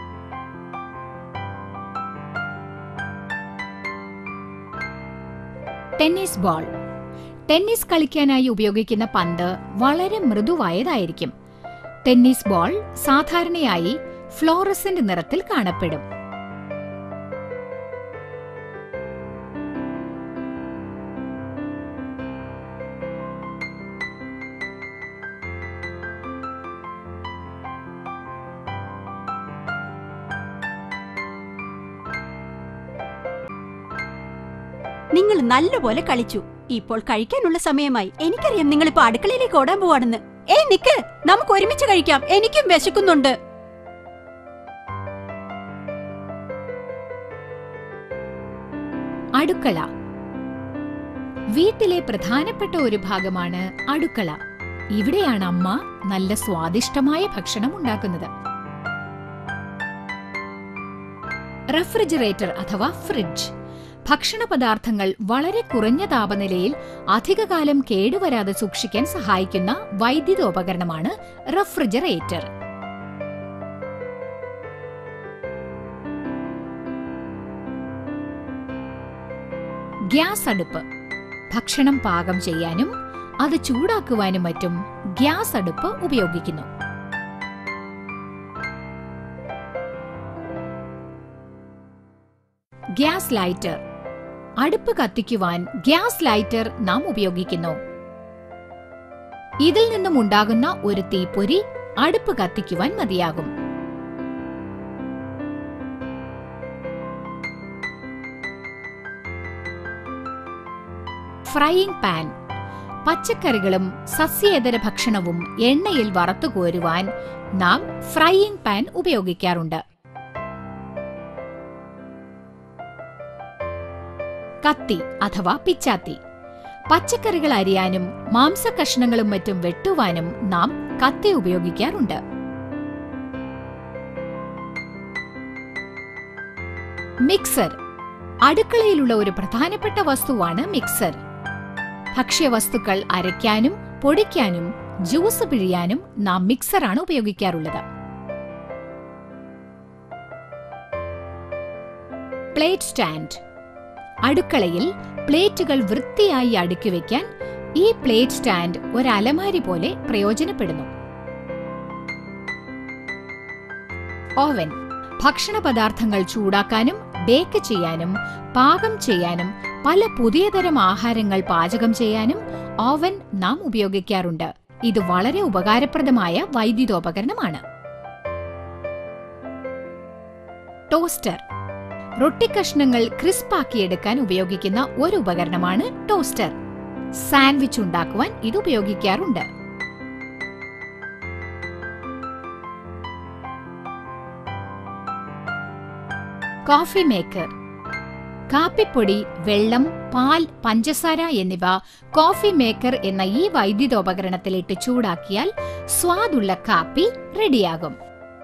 ടെന്നീസ് ബോൾ ടെന്നീസ് കളിക്കാനായി ഉപയോഗിക്കുന്ന പന്ത് വളരെ മൃദുവായതായിരിക്കും ടെന്നീസ് ബോൾ സാധാരണയായി ഫ്ലോറസന്റ് നിറത്തിൽ കാണപ്പെടും നിങ്ങൾ നല്ലപോലെ കളിച്ചു ഇപ്പോൾ കഴിക്കാനുള്ള സമയമായി എനിക്കറിയാം നിങ്ങൾ ഇപ്പൊ അടുക്കളയിലേക്ക് ഓടാൻ പോവാണെന്ന് ഏയ് നിക്ക് നമുക്ക് ഒരുമിച്ച് കഴിക്കാം എനിക്കും വിശക്കുന്നുണ്ട് അടുക്കള വീട്ടിലെ പ്രധാനപ്പെട്ട ഒരു ഭാഗമാണ് അടുക്കള ഇവിടെയാണ് അമ്മ നല്ല സ്വാദിഷ്ടമായ ഭക്ഷണം ഉണ്ടാക്കുന്നത് റെഫ്രിജറേറ്റർ അഥവാ ഫ്രിഡ്ജ് ഭക്ഷണ പദാർത്ഥങ്ങൾ വളരെ കുറഞ്ഞ താപനിലയിൽ അധികകാലം കേടുവരാതെ സൂക്ഷിക്കാൻ സഹായിക്കുന്ന വൈദ്യുതോപകരണമാണ് റെഫ്രിജറേറ്റർ ഗ്യാസ് അടുപ്പ് ഭക്ഷണം പാകം ചെയ്യാനും അത് ചൂടാക്കുവാനും മറ്റും ഗ്യാസ് അടുപ്പ് ഉപയോഗിക്കുന്നു ഗ്യാസ് ലൈറ്റർ അടുപ്പ് കത്തിക്കുവാൻ ഗ്യാസ് ലൈറ്റർ നാം ഉപയോഗിക്കുന്നു ഇതിൽ നിന്നും ഉണ്ടാകുന്ന ഒരു തീപ്പൊരി അടുപ്പ് കത്തിക്കുവാൻ മതിയാകും ഫ്രൈയിംഗ് പാൻ പച്ചക്കറികളും സസ്യേതര ഭക്ഷണവും എണ്ണയിൽ വറുത്തു കോരുവാൻ നാം ഫ്രൈയിംഗ് പാൻ ഉപയോഗിക്കാറുണ്ട് കത്തി അഥവാ പിച്ചാത്തി പച്ചക്കറികൾ അരിയാനും മാംസകഷ്ണങ്ങളും മറ്റും വെട്ടുവാനും നാം കത്തി ഉപയോഗിക്കാറുണ്ട് മിക്സർ അടുക്കളയിലുള്ള ഒരു പ്രധാനപ്പെട്ട വസ്തുവാണ് മിക്സർ ഭക്ഷ്യവസ്തുക്കൾ അരയ്ക്കാനും പൊടിക്കാനും ജ്യൂസ് പിഴിയാനും നാം മിക്സറാണ് ഉപയോഗിക്കാറുള്ളത് പ്ലേറ്റ് സ്റ്റാൻഡ് അടുക്കളയിൽ പ്ലേറ്റുകൾ വൃത്തിയായി അടുക്കി വെക്കാൻ ഈ പ്ലേറ്റ് സ്റ്റാൻഡ് ഒരു അലമാരി പോലെ പ്രയോജനപ്പെടുന്നു ഓവൻ ഭക്ഷണ പദാർത്ഥങ്ങൾ ചൂടാക്കാനും ബേക്ക് ചെയ്യാനും പാകം ചെയ്യാനും പല പുതിയ തരം ആഹാരങ്ങൾ പാചകം ചെയ്യാനും ഓവൻ നാം ഉപയോഗിക്കാറുണ്ട് ഇത് വളരെ ഉപകാരപ്രദമായ വൈദ്യുതോപകരണമാണ് ടോസ്റ്റർ റൊട്ടിക്കഷ്ണങ്ങൾ ക്രിസ്പാക്കിയെടുക്കാൻ ഉപയോഗിക്കുന്ന ഒരു ഉപകരണമാണ് ടോസ്റ്റർ സാൻഡ്വിച്ച് ഉണ്ടാക്കുവാൻ ഇത് ഉപയോഗിക്കാറുണ്ട് കോഫി മേക്കർ കാപ്പിപ്പൊടി വെള്ളം പാൽ പഞ്ചസാര എന്നിവ കോഫി മേക്കർ എന്ന ഈ വൈദ്യുതോപകരണത്തിലിട്ട് ചൂടാക്കിയാൽ സ്വാദുള്ള കാപ്പി റെഡിയാകും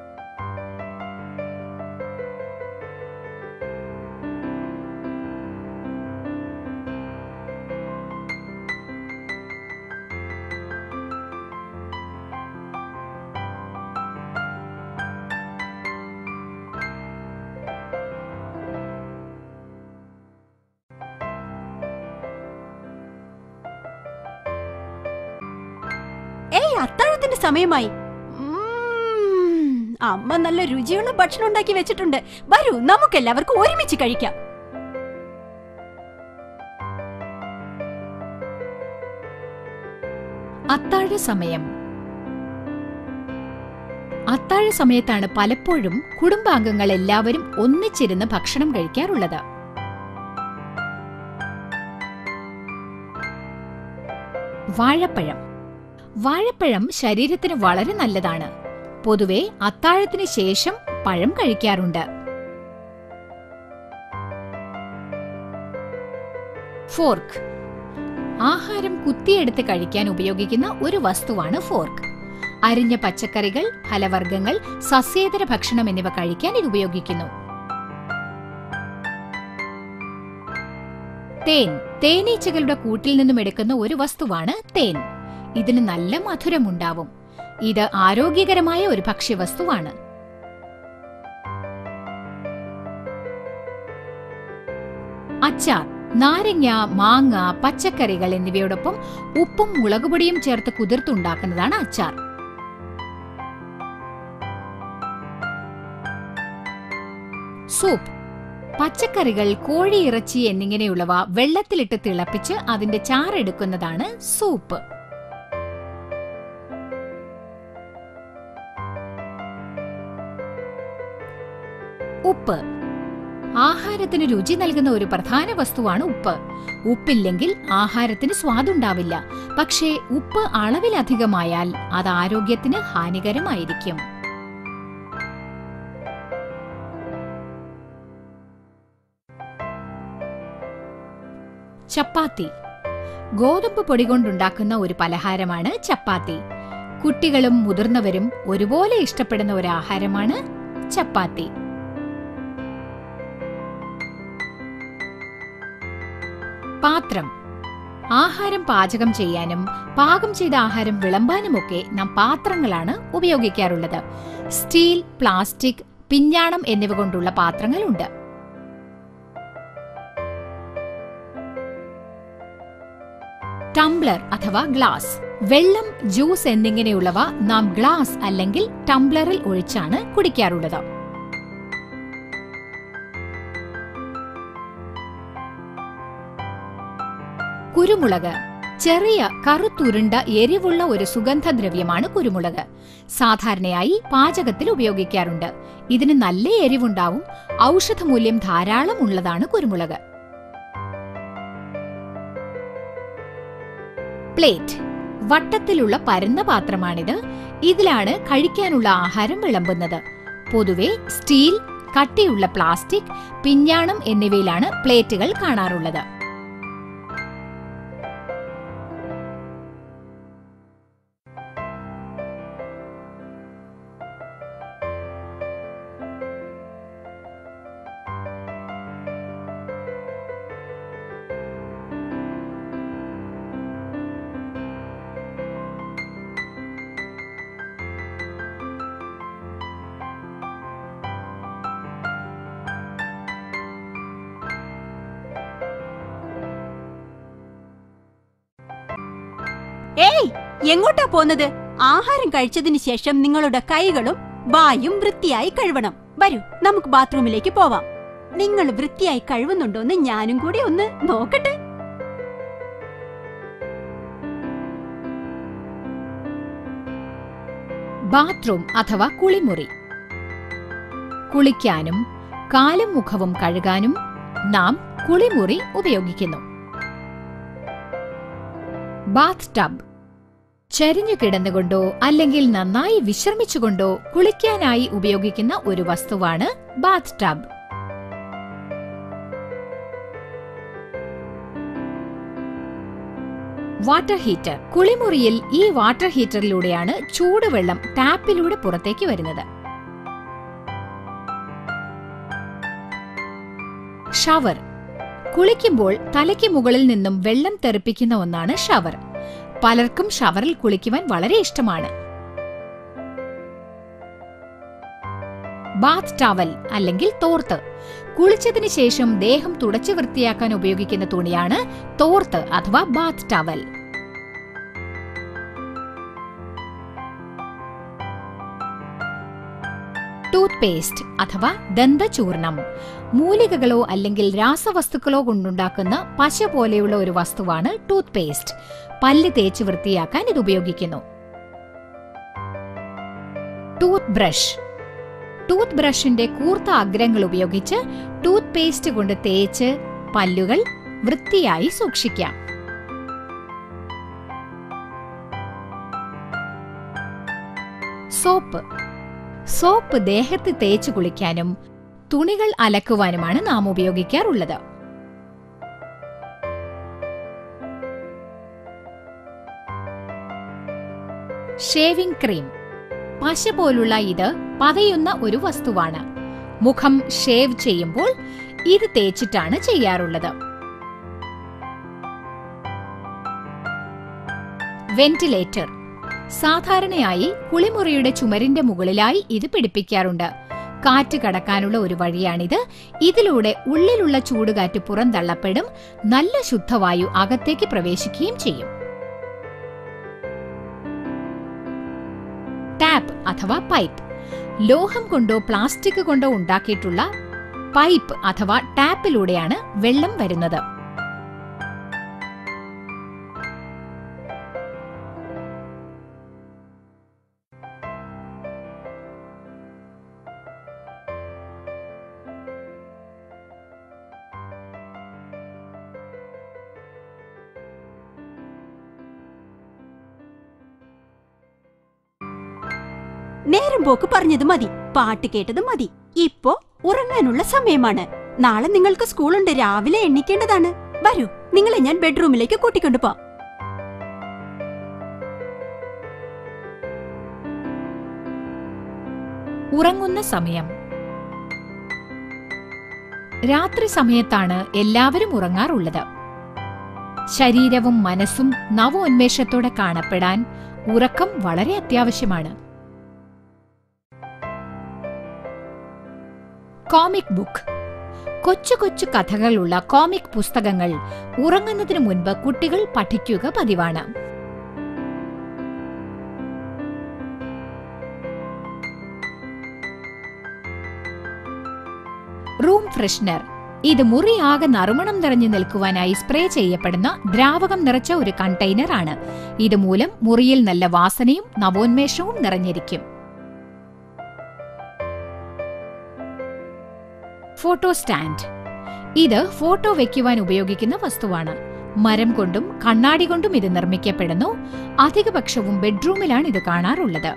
ഏയ് അത്താഴത്തിന്റെ സമയമായി ഉം, അമ്മ നല്ല രുചിയുള്ള ഭക്ഷണം ഉണ്ടാക്കി വെച്ചിട്ടുണ്ട് വരൂ നമുക്കെല്ലാവർക്കും ഒരുമിച്ച് കഴിക്കാം അത്താഴ സമയം അത്താഴ സമയത്താണ് പലപ്പോഴും കുടുംബാംഗങ്ങൾ എല്ലാവരും ഒന്നിച്ചിരുന്ന് ഭക്ഷണം കഴിക്കാറുള്ളത് വാഴപ്പഴം വാഴപ്പഴം ശരീരത്തിന് വളരെ നല്ലതാണ് പൊതുവെ അത്താഴത്തിന് ശേഷം പഴം കഴിക്കാറുണ്ട് ഫോർക്ക് ആഹാരം കുത്തിയെടുത്ത് കഴിക്കാൻ ഉപയോഗിക്കുന്ന ഒരു വസ്തുവാണ് ഫോർക്ക് അരിഞ്ഞ പച്ചക്കറികൾ ഫലവർഗ്ഗങ്ങൾ സസ്യേതര ഭക്ഷണം എന്നിവ കഴിക്കാൻ ഇത് ഉപയോഗിക്കുന്നു തേൻ തേനീച്ചകളുടെ കൂട്ടിൽ നിന്നും എടുക്കുന്ന ഒരു വസ്തുവാണ് തേൻ ഇതിന് നല്ല മധുരമുണ്ടാവും ഇത് ആരോഗ്യകരമായ ഒരു ഭക്ഷ്യവസ്തുവാണ് അച്ചാർ നാരങ്ങ മാങ്ങ പച്ചക്കറികൾ എന്നിവയോടൊപ്പം ഉപ്പും മുളകുപൊടിയും ചേർത്ത് കുതിർത്തുണ്ടാക്കുന്നതാണ് അച്ചാർ സൂപ്പ് പച്ചക്കറികൾ കോഴിയിറച്ചി എന്നിങ്ങനെയുള്ളവ വെള്ളത്തിലിട്ട് തിളപ്പിച്ച് അതിന്റെ ചാറെടുക്കുന്നതാണ് സൂപ്പ് ഉപ്പ് ആഹാരത്തിന് രുചി നൽകുന്ന ഒരു പ്രധാന വസ്തുവാണ് ഉപ്പ് ഉപ്പില്ലെങ്കിൽ ആഹാരത്തിന് സ്വാദുണ്ടാവില്ല പക്ഷേ ഉപ്പ് അളവിലധികമായാൽ അത് ആരോഗ്യത്തിന് ഹാനികരമായിരിക്കും ചപ്പാത്തി ഗോതമ്പ് പൊടി കൊണ്ടുണ്ടാക്കുന്ന ഒരു പലഹാരമാണ് ചപ്പാത്തി കുട്ടികളും മുതിർന്നവരും ഒരുപോലെ ഇഷ്ടപ്പെടുന്ന ഒരു ആഹാരമാണ് ചപ്പാത്തി പാത്രം ആഹാരം പാചകം ചെയ്യാനും പാകം ചെയ്ത ആഹാരം വിളമ്പാനുമൊക്കെ നാം പാത്രങ്ങളാണ് ഉപയോഗിക്കാറുള്ളത് സ്റ്റീൽ പ്ലാസ്റ്റിക് പിഞ്ഞാണം എന്നിവ കൊണ്ടുള്ള പാത്രങ്ങളുണ്ട് ടംബ്ലർ അഥവാ ഗ്ലാസ് വെള്ളം ജ്യൂസ് എന്നിങ്ങനെയുള്ളവ നാം ഗ്ലാസ് അല്ലെങ്കിൽ ടംബ്ലറിൽ ഒഴിച്ചാണ് കുടിക്കാറുള്ളത് കുരുമുളക് ചെറിയ കറുത്തുരുണ്ട എരിവുള്ള ഒരു സുഗന്ധദ്രവ്യമാണ് കുരുമുളക് സാധാരണയായി പാചകത്തിൽ ഉപയോഗിക്കാറുണ്ട് ഇതിന് നല്ല എരിവുണ്ടാവും ഔഷധമൂല്യം ധാരാളം ഉള്ളതാണ് കുരുമുളക് പ്ലേറ്റ് വട്ടത്തിലുള്ള പരന്ന പാത്രമാണിത് ഇതിലാണ് കഴിക്കാനുള്ള ആഹാരം വിളമ്പുന്നത് പൊതുവെ സ്റ്റീൽ കട്ടിയുള്ള പ്ലാസ്റ്റിക് പിഞ്ഞാണം എന്നിവയിലാണ് പ്ലേറ്റുകൾ കാണാറുള്ളത് ഏയ് എങ്ങോട്ടാ പോന്നത് ആഹാരം കഴിച്ചതിന് ശേഷം നിങ്ങളുടെ കൈകളും വായും വൃത്തിയായി കഴുകണം വരൂ നമുക്ക് ബാത്റൂമിലേക്ക് പോവാം നിങ്ങൾ വൃത്തിയായി കഴുകുന്നുണ്ടോന്ന് ഞാനും കൂടി ഒന്ന് നോക്കട്ടെ ബാത്റൂം അഥവാ കുളിമുറി കുളിക്കാനും കാലും മുഖവും കഴുകാനും നാം കുളിമുറി ഉപയോഗിക്കുന്നു ബാത്ത് ടബ് ചരിഞ്ഞു കിടന്നുകൊണ്ടോ അല്ലെങ്കിൽ നന്നായി വിശ്രമിച്ചുകൊണ്ടോ കുളിക്കാനായി ഉപയോഗിക്കുന്ന ഒരു വസ്തുവാണ് ബാത്ത് ടബ് വാട്ടർ ഹീറ്റർ കുളിമുറിയിൽ ഈ വാട്ടർ ഹീറ്ററിലൂടെയാണ് ചൂടുവെള്ളം ടാപ്പിലൂടെ പുറത്തേക്ക് വരുന്നത് ഷവർ കുളിക്കുമ്പോൾ തലയ്ക്ക് മുകളിൽ നിന്നും വെള്ളം തെറിപ്പിക്കുന്ന ഒന്നാണ് ഷവർ പലർക്കും ഷവറിൽ കുളിക്കുവാൻ വളരെ ഇഷ്ടമാണ് ബാത്ത് ടവൽ അല്ലെങ്കിൽ തോർത്ത് കുളിച്ചതിന് ശേഷം ദേഹം തുടച്ചു വൃത്തിയാക്കാൻ ഉപയോഗിക്കുന്ന തുണിയാണ് തോർത്ത് അഥവാ ബാത്ത് ടവൽ ടൂത്ത് പേസ്റ്റ് അഥവാ ദന്തചൂർണം മൂലികകളോ അല്ലെങ്കിൽ രാസവസ്തുക്കളോ കൊണ്ടുണ്ടാക്കുന്ന പശ പോലെയുള്ള ഒരു വസ്തുവാണ് ടൂത്ത് പേസ്റ്റ് പല്ല് തേച്ച് വൃത്തിയാക്കാൻ ഇത് ഉപയോഗിക്കുന്നു ടൂത്ത് ബ്രഷ് ടൂത്ത് ബ്രഷിന്റെ കൂർത്ത അഗ്രങ്ങൾ ഉപയോഗിച്ച് ടൂത്ത് പേസ്റ്റ് കൊണ്ട് തേച്ച് പല്ലുകൾ വൃത്തിയായി സൂക്ഷിക്കാം സോപ്പ് സോപ്പ് ദേഹത്ത് തേച്ച് കുളിക്കാനും തുണികൾ അലക്കുവാനുമാണ് നാം ഉപയോഗിക്കാറുള്ളത് ഷേവിംഗ് ക്രീം പശ പോലുള്ള ഇത് പതയുന്ന ഒരു വസ്തുവാണ് മുഖം ഷേവ് ചെയ്യുമ്പോൾ ഇത് തേച്ചിട്ടാണ് ചെയ്യാറുള്ളത് വെന്റിലേറ്റർ സാധാരണയായി കുളിമുറിയുടെ ചുമരിന്റെ മുകളിലായി ഇത് പിടിപ്പിക്കാറുണ്ട് കാറ്റ് കടക്കാനുള്ള ഒരു വഴിയാണിത് ഇതിലൂടെ ഉള്ളിലുള്ള ചൂടുകാറ്റ് പുറന്തള്ളപ്പെടും നല്ല ശുദ്ധവായു അകത്തേക്ക് പ്രവേശിക്കുകയും ചെയ്യും ടാപ്പ് അഥവാ പൈപ്പ് ലോഹം കൊണ്ടോ പ്ലാസ്റ്റിക് കൊണ്ടോ ഉണ്ടാക്കിയിട്ടുള്ള പൈപ്പ് അഥവാ ടാപ്പിലൂടെയാണ് വെള്ളം വരുന്നത് നേരം പോക്ക് പറഞ്ഞത് മതി പാട്ട് കേട്ടത് മതി ഇപ്പോ ഉറങ്ങാനുള്ള സമയമാണ് നാളെ നിങ്ങൾക്ക് സ്കൂളുണ്ട് രാവിലെ എണ്ണിക്കേണ്ടതാണ് വരൂ നിങ്ങളെ ഞാൻ ബെഡ്റൂമിലേക്ക് കൂട്ടിക്കൊണ്ടു പോ ഉറങ്ങുന്ന സമയം രാത്രി സമയത്താണ് എല്ലാവരും ഉറങ്ങാറുള്ളത് ശരീരവും മനസ്സും നവോന്മേഷത്തോടെ കാണപ്പെടാൻ ഉറക്കം വളരെ അത്യാവശ്യമാണ് കോമിക് ബുക്ക് കൊച്ചു കൊച്ചു കഥകളുള്ള കോമിക് പുസ്തകങ്ങൾ ഉറങ്ങുന്നതിനു മുൻപ് കുട്ടികൾ പഠിക്കുക പതിവാണ് റൂം ഫ്രഷ്നർ ഇത് മുറിയാകെ നറുമണം നിറഞ്ഞു നിൽക്കുവാനായി സ്പ്രേ ചെയ്യപ്പെടുന്ന ദ്രാവകം നിറച്ച ഒരു കണ്ടെയ്നർ ആണ് ഇതുമൂലം മുറിയിൽ നല്ല വാസനയും നവോന്മേഷവും നിറഞ്ഞിരിക്കും ഫോട്ടോ സ്റ്റാൻഡ് ഇത് ഫോട്ടോ വെക്കുവാൻ ഉപയോഗിക്കുന്ന വസ്തുവാണ് മരം കൊണ്ടും കണ്ണാടി കൊണ്ടും ഇത് നിർമ്മിക്കപ്പെടുന്നു അധികപക്ഷവും ബെഡ്റൂമിലാണ് ഇത് കാണാറുള്ളത്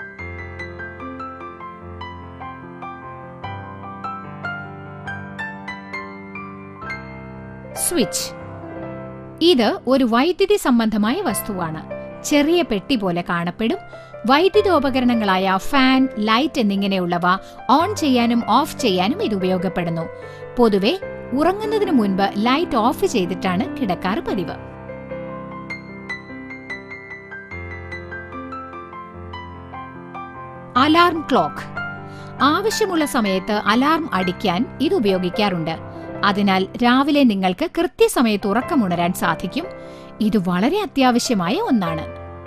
സ്വിച്ച് ഇത് ഒരു വൈദ്യുതി സംബന്ധമായ വസ്തുവാണ് ചെറിയ പെട്ടി പോലെ കാണപ്പെടും വൈദ്യുതോപകരണങ്ങളായ ഫാൻ ലൈറ്റ് എന്നിങ്ങനെയുള്ളവ ഓൺ ചെയ്യാനും ഓഫ് ചെയ്യാനും ഇത് ഉപയോഗപ്പെടുന്നു പൊതുവെ ഉറങ്ങുന്നതിനു മുൻപ് ലൈറ്റ് ഓഫ് ചെയ്തിട്ടാണ് കിടക്കാറ് പതിവ് അലാർം ക്ലോക്ക് ആവശ്യമുള്ള സമയത്ത് അലാർം അടിക്കാൻ ഇത് ഉപയോഗിക്കാറുണ്ട് അതിനാൽ രാവിലെ നിങ്ങൾക്ക് കൃത്യസമയത്ത് ഉറക്കമുണരാൻ സാധിക്കും ഇത് വളരെ അത്യാവശ്യമായ ഒന്നാണ്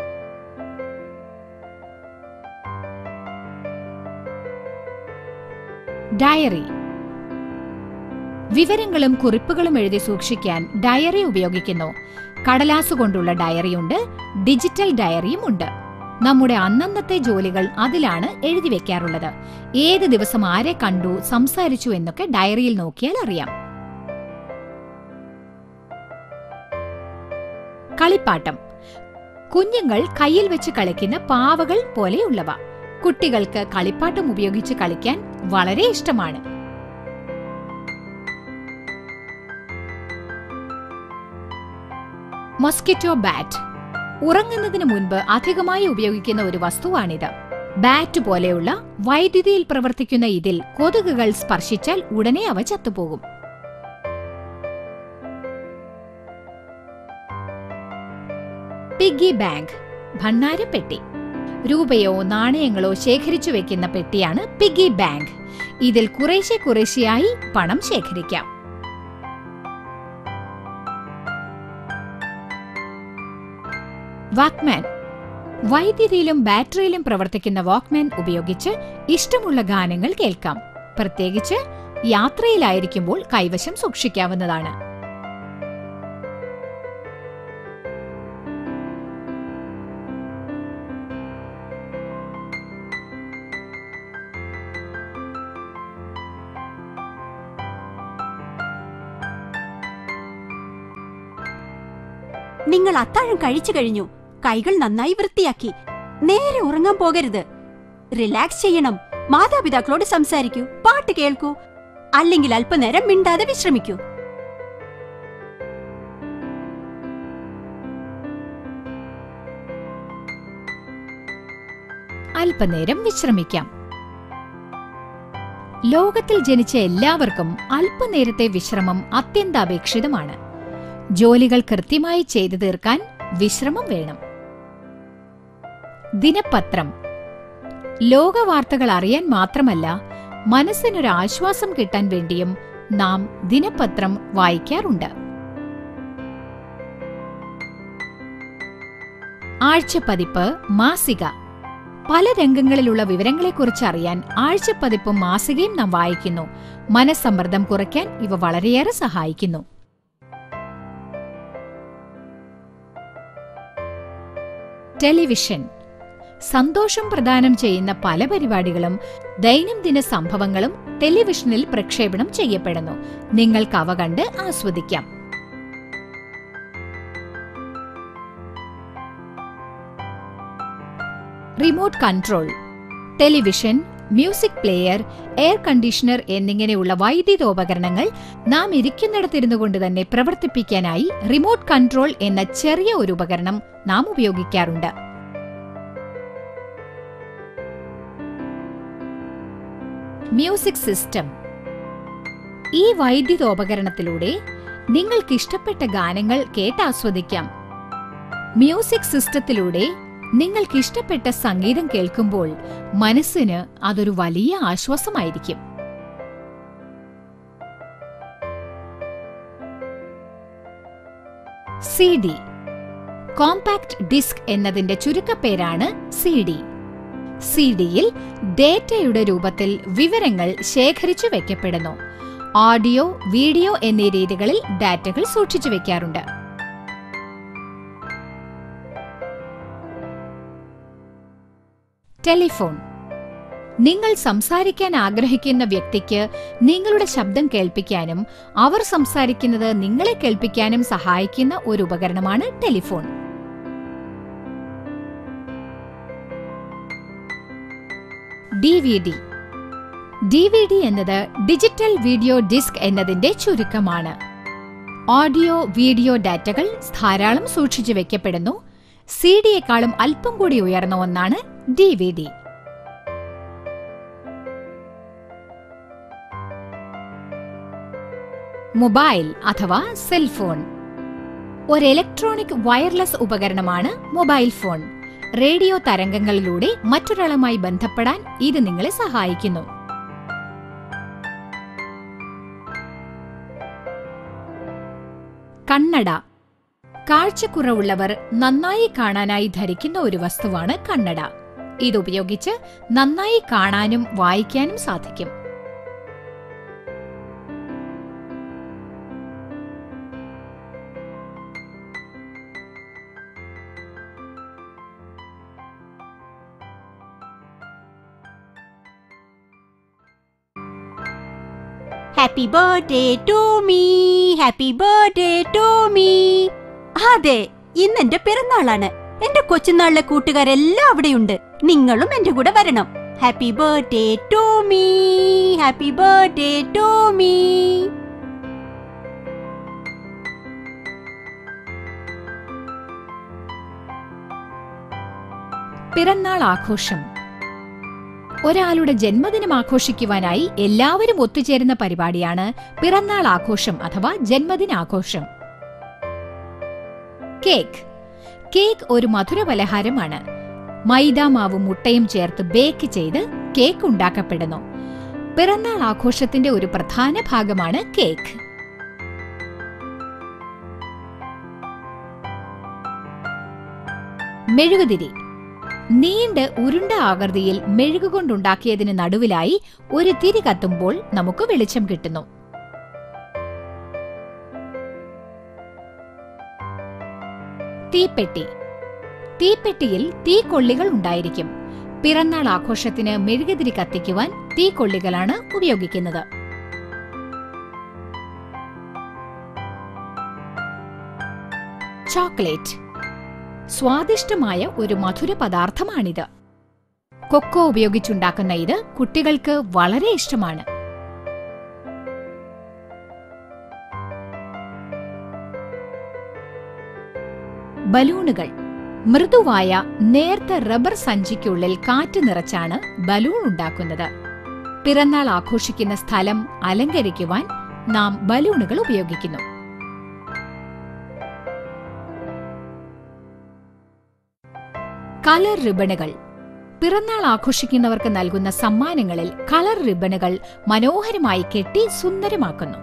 ഡയറി വിവരങ്ങളും കുറിപ്പുകളും എഴുതി സൂക്ഷിക്കാൻ ഡയറി ഉപയോഗിക്കുന്നു കടലാസ് കൊണ്ടുള്ള ഡയറിയുണ്ട് ഡിജിറ്റൽ ഡയറിയും ഉണ്ട് നമ്മുടെ അന്നന്നത്തെ ജോലികൾ അതിലാണ് എഴുതി വെക്കാറുള്ളത് ഏത് ദിവസം ആരെ കണ്ടു സംസാരിച്ചു എന്നൊക്കെ ഡയറിയിൽ നോക്കിയാൽ അറിയാം കളിപ്പാട്ടം കുഞ്ഞുങ്ങൾ കയ്യിൽ വെച്ച് കളിക്കുന്ന പാവകൾ പോലെയുള്ളവ കുട്ടികൾക്ക് കളിപ്പാട്ടം ഉപയോഗിച്ച് കളിക്കാൻ വളരെ ഇഷ്ടമാണ് മൊസ്കിറ്റോ ബാറ്റ് ഉറങ്ങുന്നതിന് മുൻപ് അധികമായി ഉപയോഗിക്കുന്ന ഒരു വസ്തുവാണിത് ബാറ്റ് പോലെയുള്ള വൈദ്യുതിയിൽ പ്രവർത്തിക്കുന്ന ഇതിൽ കൊതുകുകൾ സ്പർശിച്ചാൽ ഉടനെ അവ ചത്തുപോകും പിഗ്ഗി ബാങ്ക് ഭണ്ണാരപ്പെട്ടി രൂപയോ നാണയങ്ങളോ ശേഖരിച്ചു വെക്കുന്ന പെട്ടിയാണ് പിഗ്ഗി ബാങ്ക് ഇതിൽ കുറേശ്ശെ കുറേശ്ശെയായി പണം ശേഖരിക്കാം വാക്മാൻ വൈദ്യുതിയിലും ബാറ്ററിയിലും പ്രവർത്തിക്കുന്ന വാക്മാൻ ഉപയോഗിച്ച് ഇഷ്ടമുള്ള ഗാനങ്ങൾ കേൾക്കാം പ്രത്യേകിച്ച് യാത്രയിലായിരിക്കുമ്പോൾ കൈവശം സൂക്ഷിക്കാവുന്നതാണ് നിങ്ങൾ അത്താഴം കഴിച്ചു കഴിഞ്ഞു കൈകൾ നന്നായി വൃത്തിയാക്കി നേരെ ഉറങ്ങാൻ പോകരുത് റിലാക്സ് ചെയ്യണം മാതാപിതാക്കളോട് സംസാരിക്കൂ പാട്ട് കേൾക്കൂ അല്ലെങ്കിൽ അല്പനേരം മിണ്ടാതെ വിശ്രമിക്കൂ അല്പനേരം വിശ്രമിക്കാം ലോകത്തിൽ ജനിച്ച എല്ലാവർക്കും അല്പനേരത്തെ വിശ്രമം അത്യന്താപേക്ഷിതമാണ് ജോലികൾ കൃത്യമായി ചെയ്തു തീർക്കാൻ വിശ്രമം വേണം ദിനപത്രം ലോകവാർത്തകൾ അറിയാൻ മാത്രമല്ല മനസ്സിനൊരു ആശ്വാസം കിട്ടാൻ വേണ്ടിയും നാം ദിനപത്രം വായിക്കാറുണ്ട് ആഴ്ചപ്പതിപ്പ് മാസിക പല രംഗങ്ങളിലുള്ള വിവരങ്ങളെക്കുറിച്ച് അറിയാൻ ആഴ്ചപ്പതിപ്പും മാസികയും നാം വായിക്കുന്നു മനസ്സമ്മർദ്ദം കുറയ്ക്കാൻ ഇവ വളരെയേറെ സഹായിക്കുന്നു ടെലിവിഷൻ സന്തോഷം പ്രദാനം ചെയ്യുന്ന പല പരിപാടികളും ദൈനംദിന സംഭവങ്ങളും ടെലിവിഷനിൽ പ്രക്ഷേപണം ചെയ്യപ്പെടുന്നു നിങ്ങൾക്ക് അവ കണ്ട് ആസ്വദിക്കാം remote control television music player air conditioner എന്നിങ്ങനെയുള്ള വൈദ്യുതോപകരണങ്ങൾ നാം ഇരിക്കുന്നിടത്തിരുന്നു കൊണ്ട് തന്നെ പ്രവർത്തിപ്പിക്കാനായി റിമോട്ട് കൺട്രോൾ എന്ന ചെറിയ ഒരു ഉപകരണം നാം ഉപയോഗിക്കാറുണ്ട് മ്യൂസിക് സിസ്റ്റം ഈ വൈദ്യുതോപകരണത്തിലൂടെ നിങ്ങൾക്ക് ഇഷ്ടപ്പെട്ട ഗാനങ്ങൾ കേട്ടാസ്വദിക്കാം മ്യൂസിക് സിസ്റ്റത്തിലൂടെ നിങ്ങൾക്ക് ഇഷ്ടപ്പെട്ട സംഗീതം കേൾക്കുമ്പോൾ മനസ്സിന് അതൊരു വലിയ ആശ്വാസമായിരിക്കും സി ഡി കോമ്പാക്ട് ഡിസ്ക് എന്നതിന്റെ ചുരുക്കപ്പേരാണ് സി ഡി സി ഡിയിൽ ഡേറ്റയുടെ രൂപത്തിൽ വിവരങ്ങൾ ശേഖരിച്ചു വെക്കപ്പെടുന്നു ഓഡിയോ വീഡിയോ എന്നീ രീതികളിൽ ഡാറ്റകൾ സൂക്ഷിച്ചു വെക്കാറുണ്ട് ടെലിഫോൺ നിങ്ങൾ സംസാരിക്കാൻ ആഗ്രഹിക്കുന്ന വ്യക്തിക്ക് നിങ്ങളുടെ ശബ്ദം കേൾപ്പിക്കാനും അവർ സംസാരിക്കുന്നത് നിങ്ങളെ കേൾപ്പിക്കാനും സഹായിക്കുന്ന ഒരു ഉപകരണമാണ് telephone D V D D V D എന്നത് ഡിജിറ്റൽ വീഡിയോ ഡിസ്ക് എന്നതിന്റെ ചുരുക്കമാണ് ഓഡിയോ വീഡിയോ ഡാറ്റകൾ ധാരാളം സൂക്ഷിച്ചു വെക്കപ്പെടുന്നു സി ഡിയെക്കാളും അല്പം കൂടി ഉയർന്ന ഒന്നാണ് ഡി വി ഡി മൊബൈൽ അഥവാ സെൽഫോൺ ഒരു ഇലക്ട്രോണിക് വയർലെസ് ഉപകരണമാണ് മൊബൈൽ ഫോൺ റേഡിയോ തരംഗങ്ങളിലൂടെ മറ്റൊരാളുമായി ബന്ധപ്പെടാൻ ഇത് നിങ്ങളെ സഹായിക്കുന്നു കണ്ണട കാഴ്ചക്കുറവുള്ളവർ നന്നായി കാണാനായി ധരിക്കുന്ന ഒരു വസ്തുവാണ് കണ്ണട ഇതുപയോഗിച്ച് നന്നായി കാണാനും വായിക്കാനും സാധിക്കും happy birthday to me happy birthday to me അതെ ഇന്ന് എന്റെ പിറന്നാളാണ് എന്റെ കൊച്ചുനാളിലെ കൂട്ടുകാരെല്ലാം അവിടെയുണ്ട് നിങ്ങളും എന്റെ കൂടെ വരണം happy birthday to me happy birthday to me പിറന്നാൾ ആഘോഷം ഒരാളുടെ ജന്മദിനം ആഘോഷിക്കുവാനായി എല്ലാവരും ഒത്തുചേരുന്ന പരിപാടിയാണ് പിറന്നാൾ ആഘോഷം അഥവാ ജന്മദിനാഘോഷം കേക്ക് കേക്ക് ഒരു മധുര പലഹാരമാണ് മൈദാമാവും മുട്ടയും ചേർത്ത് ബേക്ക് ചെയ്ത് കേക്ക് ഉണ്ടാക്കപ്പെടുന്നു പിറന്നാൾ ആഘോഷത്തിന്റെ ഒരു പ്രധാന ഭാഗമാണ് കേക്ക് മെഴുകുതിരി നീണ്ട ഉരുണ്ട ആകൃതിയിൽ മെഴുകുകൊണ്ടുണ്ടാക്കിയതിന് നടുവിലായി ഒരു തിരി കത്തുമ്പോൾ നമുക്ക് വെളിച്ചം കിട്ടുന്നു തീപ്പെട്ടി തീപ്പെട്ടിയിൽ തീക്കൊള്ളികൾ ഉണ്ടായിരിക്കും പിറന്നാൾ ആഘോഷത്തിന് മെഴുകുതിരി കത്തിക്കുവാൻ തീക്കൊള്ളികളാണ് ഉപയോഗിക്കുന്നത് ചോക്ലേറ്റ് സ്വാദിഷ്ടമായ ഒരു മധുര പദാർത്ഥമാണിത് കൊക്കോ ഉപയോഗിച്ചുണ്ടാക്കുന്ന ഇത് കുട്ടികൾക്ക് വളരെ ഇഷ്ടമാണ് ബലൂണുകൾ മൃദുവായ നേർത്ത റബ്ബർ സഞ്ചിക്കുള്ളിൽ കാറ്റ് നിറച്ചാണ് ബലൂൺ ഉണ്ടാക്കുന്നത് പിറന്നാൾ ആഘോഷിക്കുന്ന സ്ഥലം അലങ്കരിക്കുവാൻ നാം ബലൂണുകൾ ഉപയോഗിക്കുന്നു കളർ റിബണുകൾ പിറന്നാൾ ആഘോഷിക്കുന്നവർക്ക് നൽകുന്ന സമ്മാനങ്ങളിൽ കളർ റിബണുകൾ മനോഹരമായി കെട്ടി സുന്ദരമാക്കുന്നു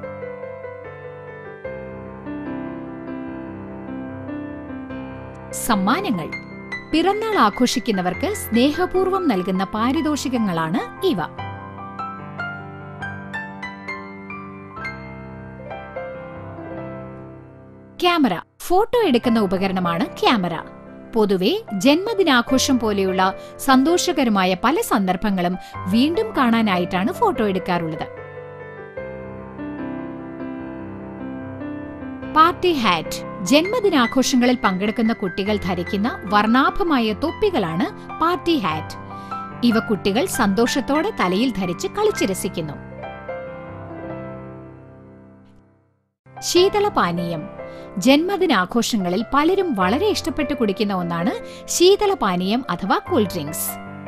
സമ്മാനങ്ങൾ പിറന്നാൾ ആഘോഷിക്കുന്നവർക്ക് സ്നേഹപൂർവ്വം നൽകുന്ന പാരിതോഷികങ്ങളാണ് ഇവ ക്യാമറ ഫോട്ടോ എടുക്കുന്ന ഉപകരണമാണ് ക്യാമറ പൊതുവെ ജന്മദിനാഘോഷം പോലെയുള്ള സന്തോഷകരമായ പല സന്ദർഭങ്ങളും വീണ്ടും കാണാനായിട്ടാണ് ഫോട്ടോ എടുക്കാറുള്ളത് പാർട്ടി ഹാറ്റ് ജന്മദിനാഘോഷങ്ങളിൽ പങ്കെടുക്കുന്ന കുട്ടികൾ ധരിക്കുന്ന വർണ്ണാഭമായ തൊപ്പികളാണ് പാർട്ടി ഹാറ്റ് ഇവ കുട്ടികൾ സന്തോഷത്തോടെ തലയിൽ ധരിച്ച് കളിച്ചു രസിക്കുന്നു ശീതളപാനീയം ജന്മദിനാഘോഷങ്ങളിൽ പലരും വളരെ ഇഷ്ടപ്പെട്ട് കുടിക്കുന്ന ഒന്നാണ് ശീതളപാനീയം അഥവാ കൂൾ ഡ്രിങ്ക്സ്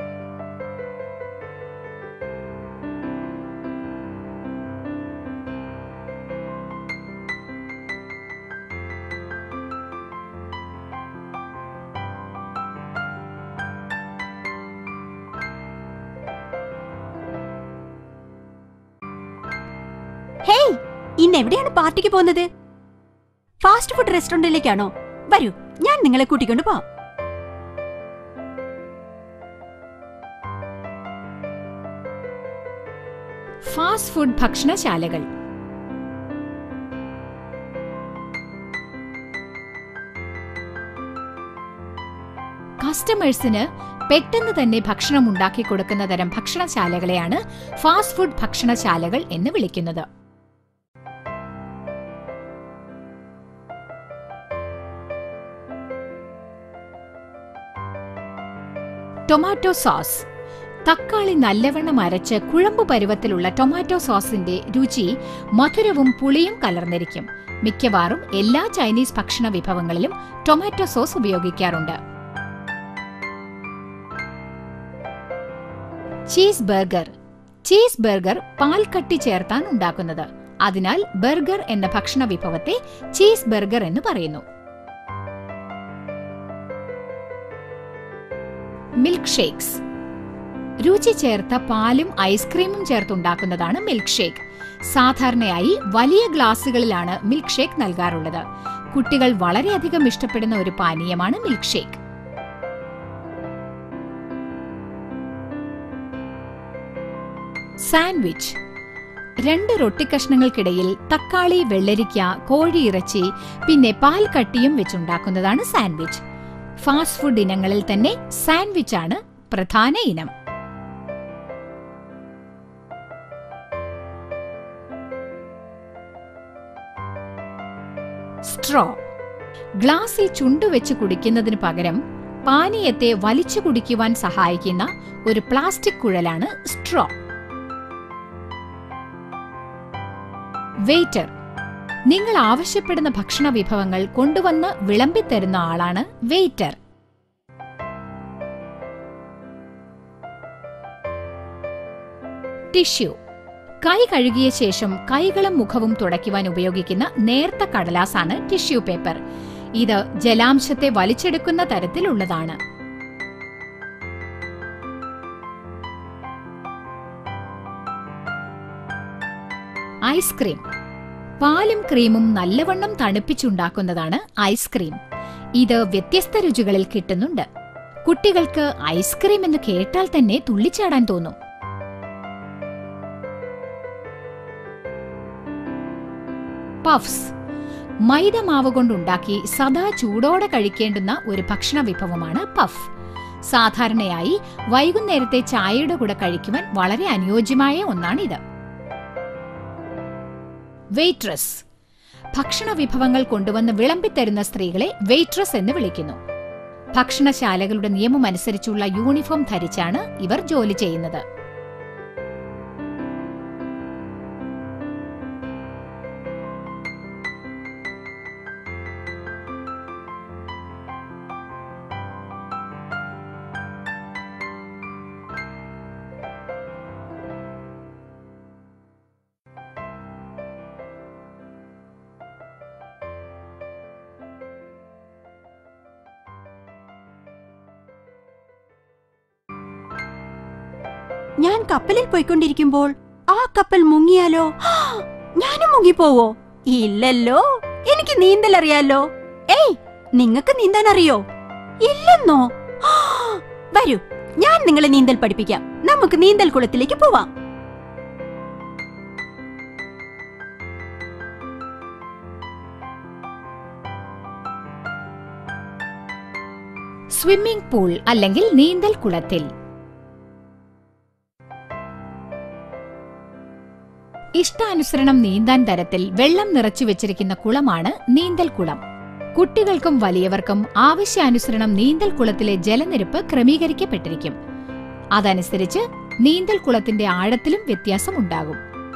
ഹേയ് ഇന്ന് എവിടെയാണ് പാർട്ടിക്ക് പോകുന്നത് ഫാസ്റ്റ് ഫുഡ് റെസ്റ്റോറന്റിലേക്കാണോ വരൂ ഞാൻ നിങ്ങളെ കൂട്ടിക്കൊണ്ട് പോവാം ഫാസ്റ്റ് ഫുഡ് ഭക്ഷണശാലകൾ കസ്റ്റമേഴ്സിന് പെട്ടെന്ന് തന്നെ ഭക്ഷണം ഉണ്ടാക്കി കൊടുക്കുന്ന തരം ഭക്ഷണശാലകളെയാണ് ഫാസ്റ്റ് ഫുഡ് ഭക്ഷണശാലകൾ എന്ന് വിളിക്കുന്നത് ടൊമാറ്റോ സോസ് തക്കാളി നല്ലവണ്ണം അരച്ച് കുഴമ്പ് പരുവത്തിലുള്ള ടൊമാറ്റോ സോസിന്റെ രുചി മധുരവും പുളിയും കലർന്നിരിക്കും മിക്കവാറും എല്ലാ ചൈനീസ് ഭക്ഷണ വിഭവങ്ങളിലും ടൊമാറ്റോ സോസ് ഉപയോഗിക്കാറുണ്ട് ചീസ് ബർഗർ ചീസ് ബർഗർ പാൽ കട്ടി ചേർത്താണ് ഉണ്ടാക്കുന്നത് അതിനാൽ ബർഗർ എന്ന ഭക്ഷണ വിഭവത്തെ ചീസ് ബർഗർ എന്ന് പറയുന്നു മിൽക്ക് ഷേക്സ് രുചി ചേർത്ത പാലും ഐസ്ക്രീമും ചേർത്തുണ്ടാക്കുന്നതാണ് മിൽക്ക് ഷേക്ക് സാധാരണയായി വലിയ ഗ്ലാസുകളിലാണ് മിൽക്ക് ഷേക്ക് നൽകാറുള്ളത് കുട്ടികൾ വളരെയധികം ഇഷ്ടപ്പെടുന്ന ഒരു പാനീയമാണ് മിൽക്ക് ഷേക്ക് സാൻഡ്വിച്ച് രണ്ട് റൊട്ടിക്കഷ്ണങ്ങൾക്കിടയിൽ തക്കാളി വെള്ളരിക്ക കോഴിയിറച്ചി പിന്നെ പാൽ കട്ടിയും വെച്ചുണ്ടാക്കുന്നതാണ് സാൻഡ്വിച്ച് ഫാസ്റ്റ് ഫുഡ് ഇനങ്ങളിൽ തന്നെ സാൻഡ്വിച്ച് ആണ് പ്രധാന ഇനം സ്ട്രോ ഗ്ലാസിൽ ചുണ്ടുവെച്ച് കുടിക്കുന്നതിന് പകരം പാനീയത്തെ വലിച്ചു കുടിക്കുവാൻ സഹായിക്കുന്ന ഒരു പ്ലാസ്റ്റിക് കുഴലാണ് സ്ട്രോ വെയിറ്റർ നിങ്ങൾ ആവശ്യപ്പെടുന്ന ഭക്ഷണ വിഭവങ്ങൾ കൊണ്ടുവന്ന് വിളമ്പിത്തരുന്ന ആളാണ് വെയിറ്റർ ടിഷ്യൂ കൈ കഴുകിയ ശേഷം കൈകളും മുഖവും തുടയ്ക്കുവാൻ ഉപയോഗിക്കുന്ന നേർത്ത കടലാസാണ് ടിഷ്യൂ പേപ്പർ ഇത് ജലാംശത്തെ വലിച്ചെടുക്കുന്ന തരത്തിലുള്ളതാണ് ഐസ്ക്രീം പാലും ക്രീമും നല്ലവണ്ണം തണുപ്പിച്ചുണ്ടാക്കുന്നതാണ് ഐസ്ക്രീം ഇത് വ്യത്യസ്ത രുചികളിൽ കിട്ടുന്നുണ്ട് കുട്ടികൾക്ക് ഐസ്ക്രീം എന്ന് കേട്ടാൽ തന്നെ തുള്ളിച്ചാടാൻ തോന്നും പഫ്സ് മൈദ മാവ് കൊണ്ടുണ്ടാക്കി സദാ ചൂടോടെ കഴിക്കേണ്ടുന്ന ഒരു ഭക്ഷണ വിഭവമാണ് പഫ് സാധാരണയായി വൈകുന്നേരത്തെ ചായയുടെ കൂടെ കഴിക്കുവാൻ വളരെ അനുയോജ്യമായ ഒന്നാണിത് വെയിട്രസ് ഭക്ഷണ വിഭവങ്ങൾ കൊണ്ടുവന്ന് വിളമ്പിത്തരുന്ന സ്ത്രീകളെ വെയിട്രസ് എന്ന് വിളിക്കുന്നു ഭക്ഷണശാലകളുടെ നിയമം അനുസരിച്ചുള്ള യൂണിഫോം ധരിച്ചാണ് ഇവർ ജോലി ചെയ്യുന്നത് ഞാൻ കപ്പലിൽ പോയിക്കൊണ്ടിരിക്കുമ്പോൾ ആ കപ്പൽ മുങ്ങിയാലോ ഞാനും മുങ്ങിപ്പോവോ ഇല്ലല്ലോ എനിക്ക് നീന്തൽ അറിയാലോ ഏയ് നിങ്ങക്ക് നീന്താൻ അറിയോ ഇല്ലെന്നോ വരൂ ഞാൻ നിങ്ങളെ നീന്തൽ പഠിപ്പിക്കാം നമുക്ക് നീന്തൽ കുളത്തിലേക്ക് പോവാം സ്വിമ്മിംഗ് പൂൾ അല്ലെങ്കിൽ നീന്തൽ കുളത്തിൽ ഇഷ്ടാനുസരണം നീന്താൻ തരത്തിൽ വെള്ളം നിറച്ചു വെച്ചിരിക്കുന്ന കുളമാണ് നീന്തൽ കുളം കുട്ടികൾക്കും വലിയവർക്കും ആവശ്യാനുസരണം നീന്തൽ കുളത്തിലെ ജലനിരപ്പ് ക്രമീകരിക്കപ്പെട്ടിരിക്കും അതനുസരിച്ച് നീന്തൽ കുളത്തിന്റെ ആഴത്തിലും വ്യത്യാസമുണ്ടാകും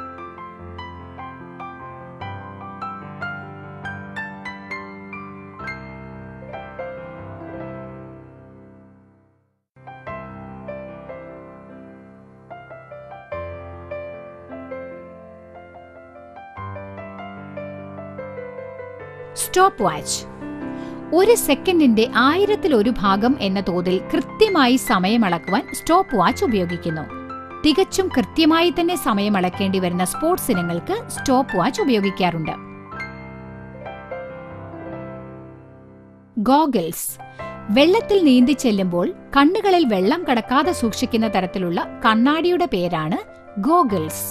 സ്റ്റോപ്പ് വാച്ച് ഒരു സെക്കൻഡിന്റെ ആയിരത്തിൽ ഒരു ഭാഗം എന്ന തോതിൽ കൃത്യമായി സമയമളക്കുവാൻ സ്റ്റോപ്പ് വാച്ച് ഉപയോഗിക്കുന്നു തികച്ചും കൃത്യമായി തന്നെ സമയമളക്കേണ്ടി വരുന്ന സ്പോർട്സ് ഇനങ്ങൾക്ക് സ്റ്റോപ്പ് വാച്ച് ഉപയോഗിക്കാറുണ്ട് ഗോഗിൾസ് വെള്ളത്തിൽ നീന്തി ചെല്ലുമ്പോൾ കണ്ണുകളിൽ വെള്ളം കടക്കാതെ സൂക്ഷിക്കുന്ന തരത്തിലുള്ള കണ്ണാടിയുടെ പേരാണ് ഗോഗിൾസ്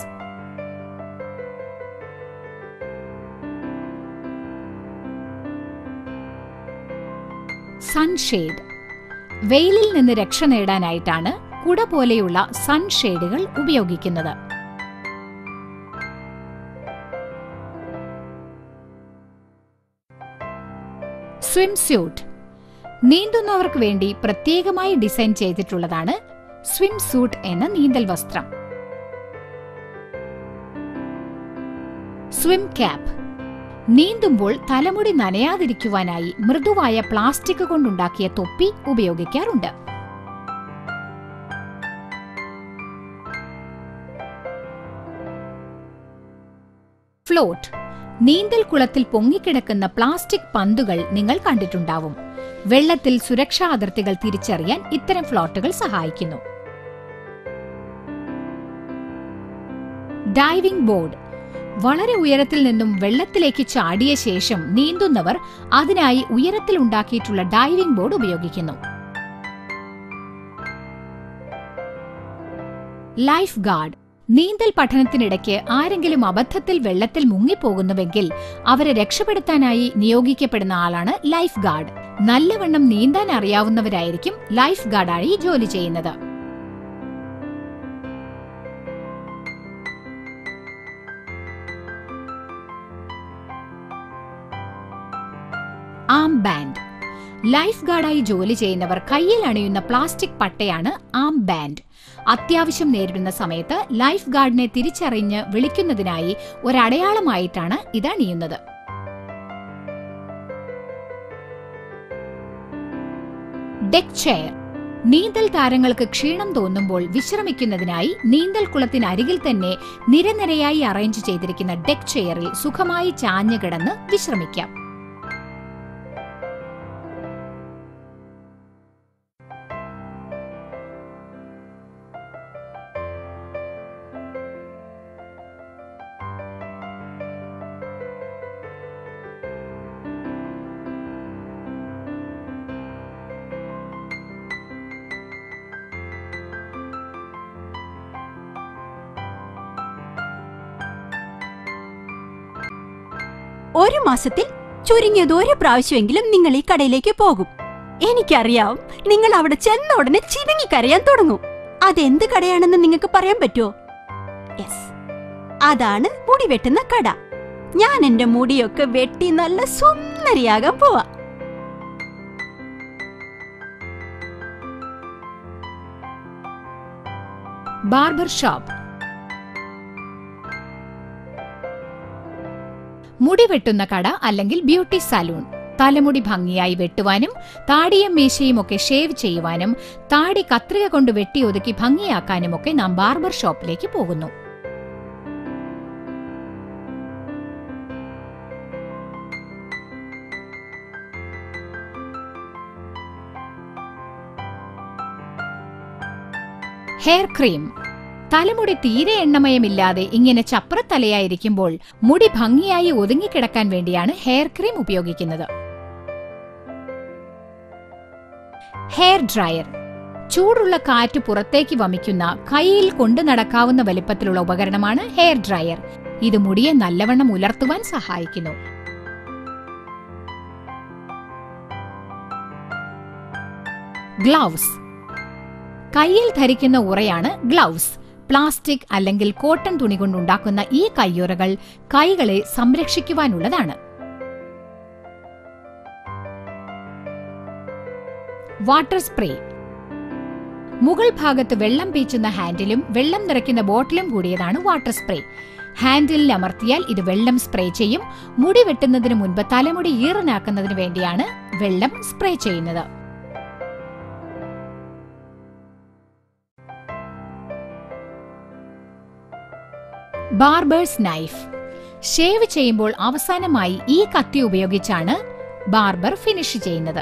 സൺഷെയ്ഡ് വെയിലിൽ നിന്ന് രക്ഷ നേടാനായിട്ടാണ് കുട പോലെയുള്ള സൺഷെയ്ഡുകൾ ഉപയോഗിക്കുന്നത് സ്വിം സ്യൂട്ട് നീന്തുന്നവർക്ക് വേണ്ടി പ്രത്യേകമായി ഡിസൈൻ ചെയ്തിട്ടുള്ളതാണ് സ്വിം സൂട്ട് എന്ന നീന്തൽ വസ്ത്രം സ്വിം ക്യാപ്പ് നീന്തുമ്പോൾ തലമുടി നനയാതിരിക്കുവാനായി മൃദുവായ പ്ലാസ്റ്റിക് കൊണ്ടുണ്ടാക്കിയ തൊപ്പി ഉപയോഗിക്കാറുണ്ട് ഫ്ലോട്ട് നീന്തൽ കുളത്തിൽ പൊങ്ങിക്കിടക്കുന്ന പ്ലാസ്റ്റിക് പന്തുകൾ നിങ്ങൾ കണ്ടിട്ടുണ്ടാവും വെള്ളത്തിൽ സുരക്ഷാ അതിർത്തികൾ തിരിച്ചറിയാൻ ഇത്തരം ഫ്ലോട്ടുകൾ സഹായിക്കുന്നു ഡൈവിംഗ് ബോർഡ് വളരെ ഉയരത്തിൽ നിന്നും വെള്ളത്തിലേക്ക് ചാടിയ ശേഷം നീന്തുന്നവർ അതിനായി ഉയരത്തിൽ ഉണ്ടാക്കിയിട്ടുള്ള ഡൈവിംഗ് ബോർഡ് ഉപയോഗിക്കുന്നു ലൈഫ് ഗാർഡ് നീന്തൽ പഠനത്തിനിടയ്ക്ക് ആരെങ്കിലും അബദ്ധത്തിൽ വെള്ളത്തിൽ മുങ്ങിപ്പോകുന്നുവെങ്കിൽ അവരെ രക്ഷപ്പെടുത്താനായി നിയോഗിക്കപ്പെടുന്ന ആളാണ് ലൈഫ് ഗാർഡ് നല്ലവണ്ണം നീന്താൻ അറിയാവുന്നവരായിരിക്കും ലൈഫ് ഗാർഡായി ജോലി ചെയ്യുന്നത് ആം ബാൻഡ് ലൈഫ് ഗാർഡായി ജോലി ചെയ്യുന്നവർ കയ്യിൽ അണിയുന്ന പ്ലാസ്റ്റിക് പട്ടയാണ് ആം ബാൻഡ് അത്യാവശ്യം നേരിടുന്ന സമയത്ത് ലൈഫ് ഗാർഡിനെ തിരിച്ചറിഞ്ഞ് വിളിക്കുന്നതിനായി ഒരടയാളമായിട്ടാണ് ഇത് അണിയുന്നത് ഡെക്ക് ചെയർ നീന്തൽ താരങ്ങൾക്ക് ക്ഷീണം തോന്നുമ്പോൾ വിശ്രമിക്കുന്നതിനായി നീന്തൽ കുളത്തിനരികിൽ തന്നെ നിരനിരയായി അറേഞ്ച് ചെയ്തിരിക്കുന്ന ഡെക്ക് ചെയറിൽ സുഖമായി ചാഞ്ഞു കിടന്ന് വിശ്രമിക്കാം ഒരു മാസത്തിൽ ചുരുങ്ങിയത് ഒരു പ്രാവശ്യമെങ്കിലും നിങ്ങൾ ഈ കടയിലേക്ക് പോകും എനിക്കറിയാം നിങ്ങൾ അവിടെ ചെന്ന ഉടനെ ചിണുങ്ങിക്കരയാൻ തുടങ്ങും അതെന്ത് കടയാണെന്ന് നിങ്ങൾക്ക് പറയാൻ പറ്റുമോ യെസ് അതാണ് മുടി വെട്ടുന്ന കട ഞാൻ എന്റെ മുടിയൊക്കെ വെട്ടി നല്ല സുന്ദരിയാകാൻ പോവാ ബാർബർ ഷോപ്പ് മുടി വെട്ടുന്ന കട അല്ലെങ്കിൽ ബ്യൂട്ടി സലൂൺ തലമുടി ഭംഗിയായി വെട്ടുവാനും താടിയും മീശയും ഒക്കെ ഷേവ് ചെയ്യുവാനും താടി കത്രിക കൊണ്ട് വെട്ടി ഒതുക്കി ഭംഗിയാക്കാനുമൊക്കെ നാം ബാർബർ ഷോപ്പിലേക്ക് പോകുന്നു ഹെയർ ക്രീം തലമുടി തീരെ എണ്ണമയമില്ലാതെ ഇങ്ങനെ ചപ്രത്തലയായിരിക്കുമ്പോൾ മുടി ഭംഗിയായി ഒതുങ്ങിക്കിടക്കാൻ വേണ്ടിയാണ് ഹെയർ ക്രീം ഉപയോഗിക്കുന്നത് ഹെയർ ഡ്രയർ ചൂടുള്ള കാറ്റ് പുറത്തേക്ക് വമിക്കുന്ന കൈയിൽ കൊണ്ടു നടക്കാവുന്ന വലിപ്പത്തിലുള്ള ഉപകരണമാണ് ഹെയർ ഡ്രയർ ഇത് മുടിയെ നല്ലവണ്ണം ഉലർത്തുവാൻ സഹായിക്കുന്നു ഗ്ലൗസ് കയ്യിൽ ധരിക്കുന്ന ഉറയാണ് ഗ്ലൗസ് പ്ലാസ്റ്റിക് അല്ലെങ്കിൽ കോട്ടൺ തുണി കൊണ്ടുണ്ടാക്കുന്ന ഈ കയ്യുറകൾ കൈകളെ സംരക്ഷിക്കുവാനുള്ളതാണ് വാട്ടർ സ്പ്രേ മുകൾ ഭാഗത്ത് വെള്ളം പീച്ചുന്ന ഹാൻഡിലും വെള്ളം നിറയ്ക്കുന്ന ബോട്ടിലും കൂടിയതാണ് വാട്ടർ സ്പ്രേ ഹാൻഡിലിൽ അമർത്തിയാൽ ഇത് വെള്ളം സ്പ്രേ ചെയ്യും മുടി വെട്ടുന്നതിന് മുൻപ് തലമുടി ഈറനാക്കുന്നതിന് വേണ്ടിയാണ് വെള്ളം സ്പ്രേ ചെയ്യുന്നത് ബാർബേഴ്സ് നൈഫ് ഷേവ് ചെയ്യുമ്പോൾ അവസാനമായി ഈ കത്തി ഉപയോഗിച്ചാണ് ബാർബർ ഫിനിഷ് ചെയ്യുന്നത്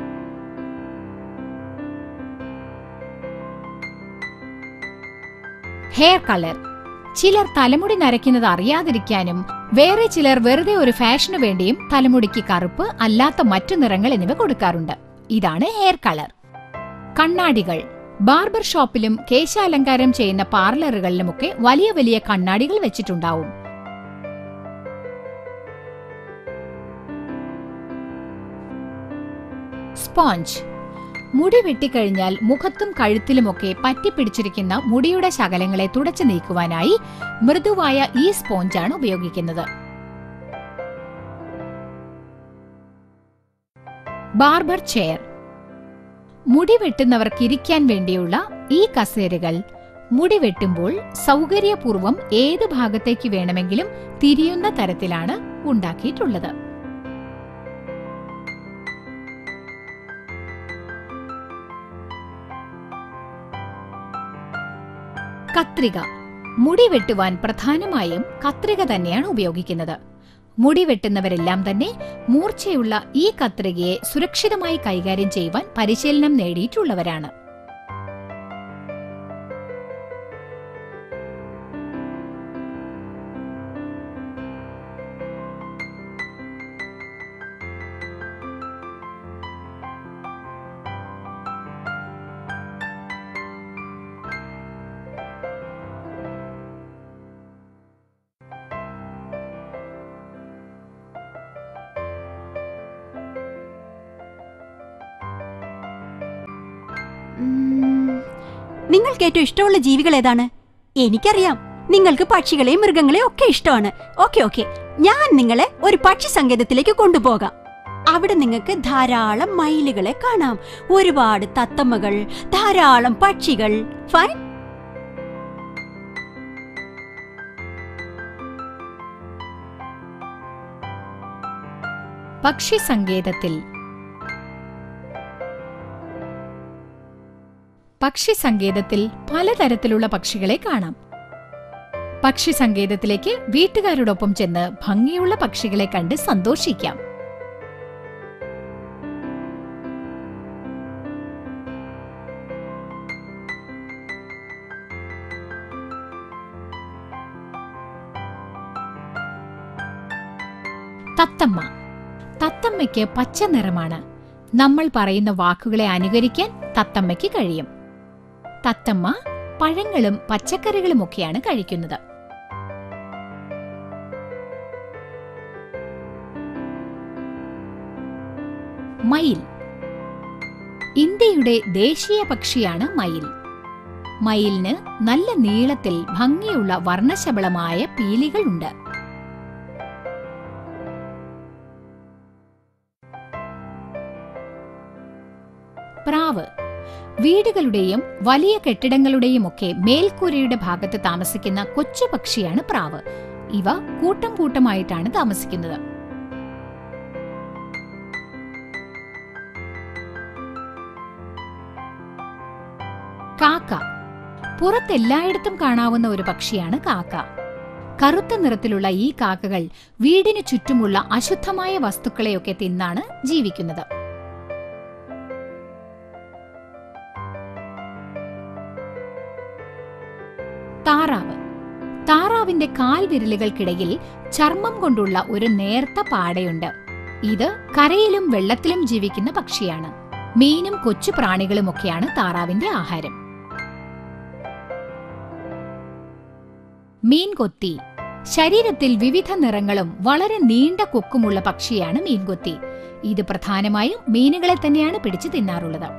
ഹെയർ കളർ ചിലർ തലമുടി നരയ്ക്കുന്നത് അറിയാതിരിക്കാനും വേറെ ചിലർ വെറുതെ ഒരു ഫാഷനു വേണ്ടിയും തലമുടിക്ക് കറുപ്പ് അല്ലാത്ത മറ്റു നിറങ്ങൾ എന്നിവ കൊടുക്കാറുണ്ട് ഇതാണ് ഹെയർ കളർ കണ്ണാടികൾ ബാർബർ ഷോപ്പിലും കേശാലങ്കാരം ചെയ്യുന്ന പാർലറുകളിലുമൊക്കെ വലിയ വലിയ കണ്ണാടികൾ വെച്ചിട്ടുണ്ടാവും സ്പോഞ്ച് മുടി വെട്ടിക്കഴിഞ്ഞാൽ മുഖത്തും കഴുത്തിലുമൊക്കെ പറ്റിപ്പിടിച്ചിരിക്കുന്ന മുടിയുടെ ശകലങ്ങളെ തുടച്ചു നീക്കുവാനായി മൃദുവായ ഈ സ്പോഞ്ചാണ് ഉപയോഗിക്കുന്നത് ബാർബർ ചെയർ മുടി വെട്ടുന്നവർക്ക് ഇരിക്കാൻ വേണ്ടിയുള്ള ഈ കസേരകൾ മുടി വെട്ടുമ്പോൾ സൗകര്യപൂർവ്വം ഏത് ഭാഗത്തേക്ക് വേണമെങ്കിലും തിരിയുന്ന തരത്തിലാണ് ഉണ്ടാക്കിയിട്ടുള്ളത് കത്രിക മുടി വെട്ടുവാൻ പ്രധാനമായും കത്രിക തന്നെയാണ് ഉപയോഗിക്കുന്നത് മുടി വെട്ടുന്നവരെല്ലാം തന്നെ മൂർച്ചയുള്ള ഈ കത്രികയെ സുരക്ഷിതമായി കൈകാര്യം ചെയ്യുവാൻ പരിശീലനം നേടിയിട്ടുള്ളവരാണ് ഉം, നിങ്ങൾക്ക് ഏറ്റവും ഇഷ്ടമുള്ള ജീവികൾ ഏതാണ് എനിക്കറിയാം നിങ്ങൾക്ക് പക്ഷികളെയും മൃഗങ്ങളെയും ഒക്കെ ഇഷ്ടമാണ് ഓക്കെ ഓക്കെ ഞാൻ നിങ്ങളെ ഒരു പക്ഷി സങ്കേതത്തിലേക്ക് കൊണ്ടുപോകാം അവിടെ നിങ്ങൾക്ക് ധാരാളം മയിലുകളെ കാണാം ഒരുപാട് തത്തമ്മകൾ ധാരാളം പക്ഷികൾ ഫൈൻ പക്ഷി സങ്കേതത്തിൽ പക്ഷി സങ്കേതത്തിൽ പലതരത്തിലുള്ള പക്ഷികളെ കാണാം പക്ഷി സങ്കേതത്തിലേക്ക് വീട്ടുകാരോടൊപ്പം ചെന്ന് ഭംഗിയുള്ള പക്ഷികളെ കണ്ട് സന്തോഷിക്കാം തത്തമ്മ തത്തമ്മയ്ക്ക് പച്ച നിറമാണ് നമ്മൾ പറയുന്ന വാക്കുകളെ അനുകരിക്കാൻ തത്തമ്മയ്ക്ക് കഴിയും തത്തമ്മ പഴങ്ങളും പച്ചക്കറികളുമൊക്കെയാണ് കഴിക്കുന്നത് മയിൽ ഇന്ത്യയുടെ ദേശീയ പക്ഷിയാണ് മയിൽ മയിലിന് നല്ല നീളത്തിൽ ഭംഗിയുള്ള വർണ്ണശബളമായ പീലികളുണ്ട് പ്രാവ് വീടുകളുടെയും വലിയ കെട്ടിടങ്ങളുടെയും ഒക്കെ മേൽക്കൂരയുടെ ഭാഗത്ത് താമസിക്കുന്ന കൊച്ചു പക്ഷിയാണ് പ്രാവ് ഇവ കൂട്ടം കൂട്ടമായിട്ടാണ് താമസിക്കുന്നത് കാക്ക പുറത്തെല്ലായിടത്തും കാണാവുന്ന ഒരു പക്ഷിയാണ് കാക്ക കറുത്ത നിറത്തിലുള്ള ഈ കാക്കകൾ വീടിനു ചുറ്റുമുള്ള അശുദ്ധമായ വസ്തുക്കളെയൊക്കെ തിന്നാണ് ജീവിക്കുന്നത് താറാവ് താറാവിന്റെ കാൽവിരലുകൾക്കിടയിൽ ചർമ്മം കൊണ്ടുള്ള ഒരു നേർത്ത പാടയുണ്ട് ഇത് കരയിലും വെള്ളത്തിലും ജീവിക്കുന്ന പക്ഷിയാണ് മീനും കൊച്ചു പ്രാണികളുമൊക്കെയാണ് താറാവിന്റെ ആഹാരം മീൻകൊത്തി ശരീരത്തിൽ വിവിധ നിറങ്ങളും വളരെ നീണ്ട കൊക്കുമുള്ള പക്ഷിയാണ് മീൻകൊത്തി ഇത് പ്രധാനമായും മീനുകളെ തന്നെയാണ് പിടിച്ചു തിന്നാറുള്ളത്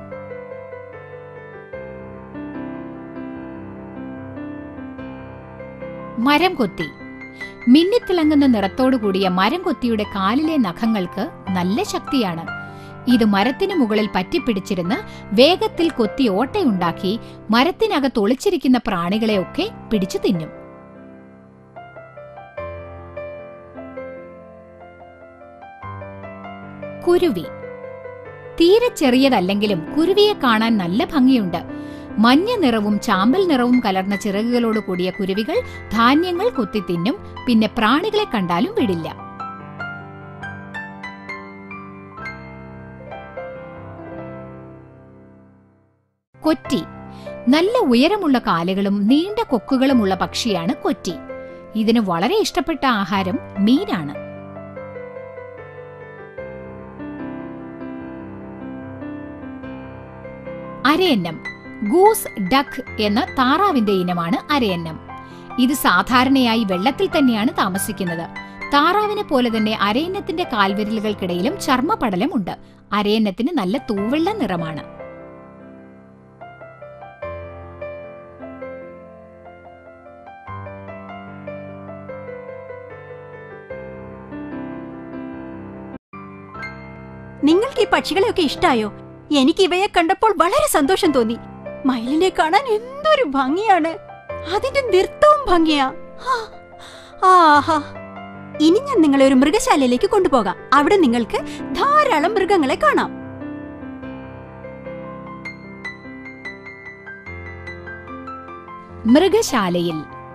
മരം കൊത്തി മിന്നിത്തിളങ്ങുന്ന നിറത്തോടു കൂടിയ മരം കൊത്തിയുടെ കാലിലെ നഖങ്ങൾക്ക് നല്ല ശക്തിയാണ് ഇത് മരത്തിനു മുകളിൽ പറ്റിപ്പിടിച്ചിരുന്ന് വേഗത്തിൽ കൊത്തി ഓട്ടയുണ്ടാക്കി മരത്തിനകത്ത് ഒളിച്ചിരിക്കുന്ന പ്രാണികളെയൊക്കെ പിടിച്ചു തിന്നും കുരുവി തീരെ ചെറിയതല്ലെങ്കിലും കുരുവിയെ കാണാൻ നല്ല ഭംഗിയുണ്ട് മഞ്ഞ നിറവും ചാമ്പൽ നിറവും കലർന്ന ചിറകുകളോട് കൂടിയ കുരുവികൾ ധാന്യങ്ങൾ കൊത്തി തിന്നും പിന്നെ പ്രാണികളെ കണ്ടാലും വിടില്ല കൊറ്റി നല്ല ഉയരമുള്ള കാലുകളും നീണ്ട കൊക്കുകളുമുള്ള പക്ഷിയാണ് കൊറ്റി ഇതിന് വളരെ ഇഷ്ടപ്പെട്ട ആഹാരം മീനാണ് അരയന്നം ഗൂസ് ഡക്ക് എന്ന താറാവിന്റെ ഇനമാണ് അരയന്നം ഇത് സാധാരണയായി വെള്ളത്തിൽ തന്നെയാണ് താമസിക്കുന്നത് താറാവിനെ പോലെ തന്നെ അരയന്നത്തിന്റെ കാൽവിരലുകൾക്കിടയിലും ചർമ്മപടലമുണ്ട് അരയന്നത്തിന് നല്ല തൂവെള്ള നിറമാണ് നിങ്ങൾക്ക് ഈ പക്ഷികളെയൊക്കെ ഇഷ്ടായോ എനിക്ക് ഇവയെ കണ്ടപ്പോൾ വളരെ സന്തോഷം തോന്നി മയിലിനെ കാണാൻ എന്തൊരു ഭംഗിയാണ് അതിന്റെ നൃത്തവും ഭംഗിയാ ഹാ. ആഹാ ഇനി ഞാൻ നിങ്ങളെ ഒരു മൃഗശാലയിലേക്ക് കൊണ്ടുപോകാം അവിടെ നിങ്ങൾക്ക് ധാരാളം മൃഗങ്ങളെ കാണാം മൃഗശാലയിൽ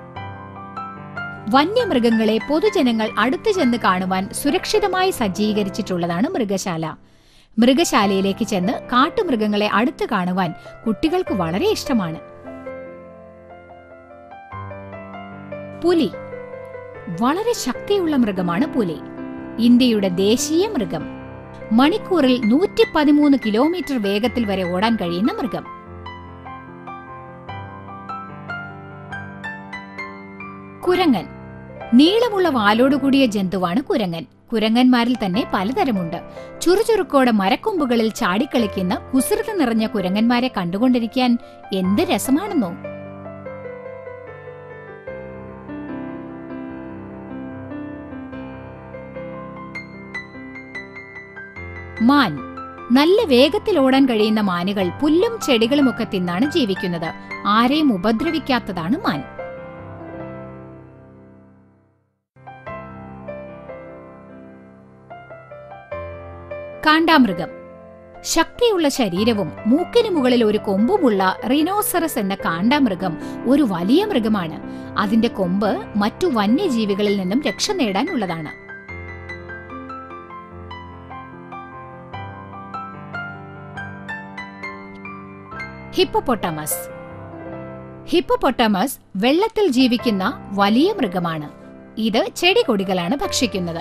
വന്യമൃഗങ്ങളെ പൊതുജനങ്ങൾ അടുത്തു ചെന്ന് കാണുവാൻ സുരക്ഷിതമായി സജ്ജീകരിച്ചിട്ടുള്ളതാണ് മൃഗശാല മൃഗശാലയിലേക്ക് ചെന്ന് കാട്ടുമൃഗങ്ങളെ അടുത്ത് കാണുവാൻ കുട്ടികൾക്ക് വളരെ ഇഷ്ടമാണ് പുലി വളരെ ശക്തിയുള്ള മൃഗമാണ് പുലി ഇന്ത്യയുടെ ദേശീയ മൃഗം മണിക്കൂറിൽ നൂറ്റി പതിമൂന്ന് കിലോമീറ്റർ വേഗത്തിൽ വരെ ഓടാൻ കഴിയുന്ന മൃഗം കുരങ്ങൻ നീളമുള്ള വാലോടുകൂടിയ ജന്തുവാണ് കുരങ്ങൻ കുരങ്ങന്മാരിൽ തന്നെ പലതരമുണ്ട് ചുറുചുറുക്കോടെ മരക്കൊമ്പുകളിൽ ചാടിക്കളിക്കുന്ന കുസൃതി നിറഞ്ഞ കുരങ്ങന്മാരെ കണ്ടുകൊണ്ടിരിക്കാൻ എന്ത് രസമാണെന്നോ മാൻ നല്ല വേഗത്തിൽ ഓടാൻ കഴിയുന്ന മാനുകൾ പുല്ലും ചെടികളുമൊക്കെ തിന്നാണ് ജീവിക്കുന്നത് ആരെയും ഉപദ്രവിക്കാത്തതാണ് മാൻ കാണ്ടാമൃഗം ശക്തിയുള്ള ശരീരവും മൂക്കിന് മുകളിൽ ഒരു കൊമ്പുമുള്ള റിനോസറസ് എന്ന കാണ്ടാമൃഗം ഒരു വലിയ മൃഗമാണ് അതിന്റെ കൊമ്പ് മറ്റു വന്യജീവികളിൽ നിന്നും രക്ഷ നേടാനുള്ളതാണ് ഹിപ്പോപ്പൊട്ടാമസ് ഹിപ്പോപ്പൊട്ടാമസ് വെള്ളത്തിൽ ജീവിക്കുന്ന വലിയ മൃഗമാണ് ഇത് ചെടികൊടികളാണ് ഭക്ഷിക്കുന്നത്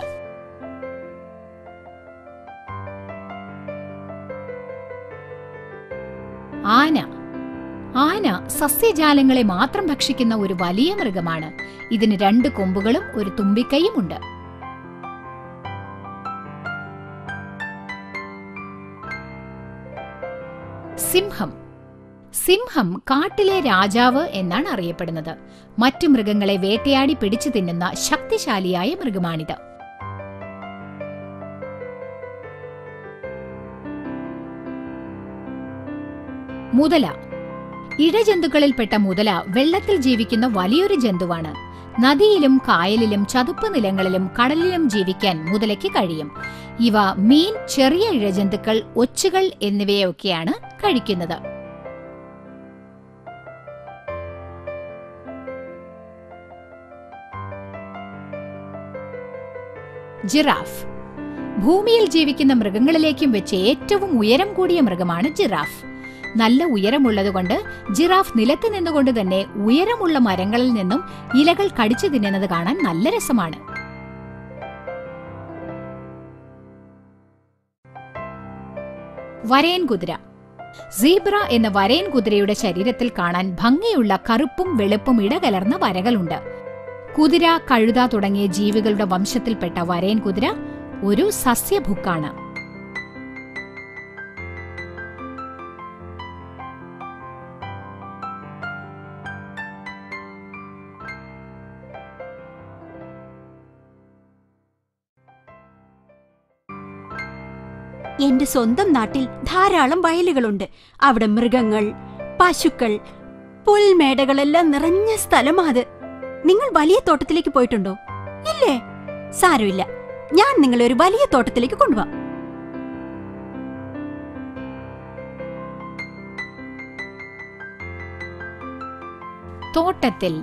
ആന ആന സസ്യജാലങ്ങളെ മാത്രം ഭക്ഷിക്കുന്ന ഒരു വലിയ മൃഗമാണ് ഇതിന് രണ്ട് കൊമ്പുകളും ഒരു തുമ്പിക്കൈയും ഉണ്ട് സിംഹം സിംഹം കാട്ടിലെ രാജാവ് എന്നാണ് അറിയപ്പെടുന്നത് മറ്റു മൃഗങ്ങളെ വേട്ടയാടി പിടിച്ചു തിന്നുന്ന ശക്തിശാലിയായ മൃഗമാണിത് മുതല ഇഴജന്തുക്കളിൽപ്പെട്ട മുതല വെള്ളത്തിൽ ജീവിക്കുന്ന വലിയൊരു ജന്തുവാണ് നദിയിലും കായലിലും ചതുപ്പ് നിലങ്ങളിലും കടലിലും ജീവിക്കാൻ മുതലയ്ക്ക് കഴിയും ഇവ മീൻ ചെറിയ ഇഴജന്തുക്കൾ ഒച്ചുകൾ എന്നിവയൊക്കെയാണ് കഴിക്കുന്നത് ജിറാഫ് ഭൂമിയിൽ ജീവിക്കുന്ന മൃഗങ്ങളിലേക്കും വെച്ച് ഏറ്റവും ഉയരം കൂടിയ മൃഗമാണ് ജിറാഫ് നല്ല ഉയരമുള്ളതുകൊണ്ട് ജിറാഫ് നിലത്ത് നിന്നുകൊണ്ട് തന്നെ ഉയരമുള്ള മരങ്ങളിൽ നിന്നും ഇലകൾ കടിച്ചു തിന്നുന്നത് കാണാൻ നല്ല രസമാണ് വരയൻ കുതിര സീബ്ര എന്ന വരയൻ കുതിരയുടെ ശരീരത്തിൽ കാണാൻ ഭംഗിയുള്ള കറുപ്പും വെളുപ്പും ഇടകലർന്ന വരകളുണ്ട് കുതിര കഴുത തുടങ്ങിയ ജീവികളുടെ വംശത്തിൽപ്പെട്ട വരയൻ കുതിര ഒരു സസ്യഭുക്കാണ് എന്റെ സ്വന്തം നാട്ടിൽ ധാരാളം വയലുകളുണ്ട് അവിടെ മൃഗങ്ങൾ പശുക്കൾ പുൽമേടകളെല്ലാം നിറഞ്ഞ സ്ഥലമാ അത് നിങ്ങൾ വലിയ തോട്ടത്തിലേക്ക് പോയിട്ടുണ്ടോ ഇല്ലേ സാരമില്ല ഞാൻ നിങ്ങളെ ഒരു വലിയ തോട്ടത്തിലേക്ക് കൊണ്ടുപോവാം തോട്ടത്തിൽ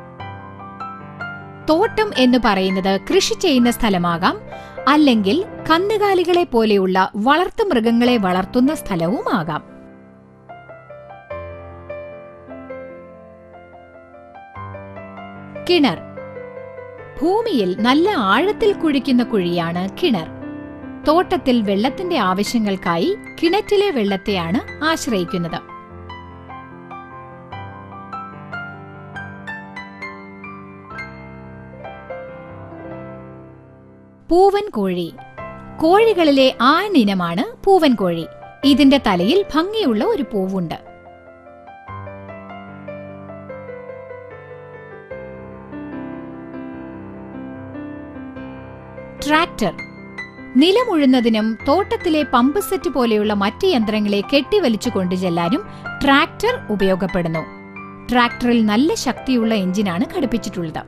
തോട്ടം എന്ന് പറയുന്നത് കൃഷി ചെയ്യുന്ന സ്ഥലമാകാം അല്ലെങ്കിൽ കന്നുകാലികളെ പോലെയുള്ള വളർത്തുമൃഗങ്ങളെ വളർത്തുന്ന സ്ഥലവുമാകാം കിണർ ഭൂമിയിൽ നല്ല ആഴത്തിൽ കുഴിക്കുന്ന കുഴിയാണ് കിണർ തോട്ടത്തിൽ വെള്ളത്തിന്റെ ആവശ്യങ്ങൾക്കായി കിണറ്റിലെ വെള്ളത്തെയാണ് ആശ്രയിക്കുന്നത് പൂവൻ കോഴി കോഴികളിലെ ആണിനമാണ് പൂവൻ കോഴി ഇതിന്റെ തലയിൽ ഭംഗിയുള്ള ഒരു പൂവുണ്ട് ട്രാക്ടർ നിലമുഴുന്നതിനും തോട്ടത്തിലെ പമ്പ് സെറ്റ് പോലെയുള്ള മറ്റ് യന്ത്രങ്ങളെ കെട്ടിവലിച്ചു കൊണ്ടുചെല്ലാനും ട്രാക്ടർ ഉപയോഗപ്പെടുന്നു ട്രാക്ടറിൽ നല്ല ശക്തിയുള്ള എഞ്ചിനാണ് ഘടിപ്പിച്ചിട്ടുള്ളത്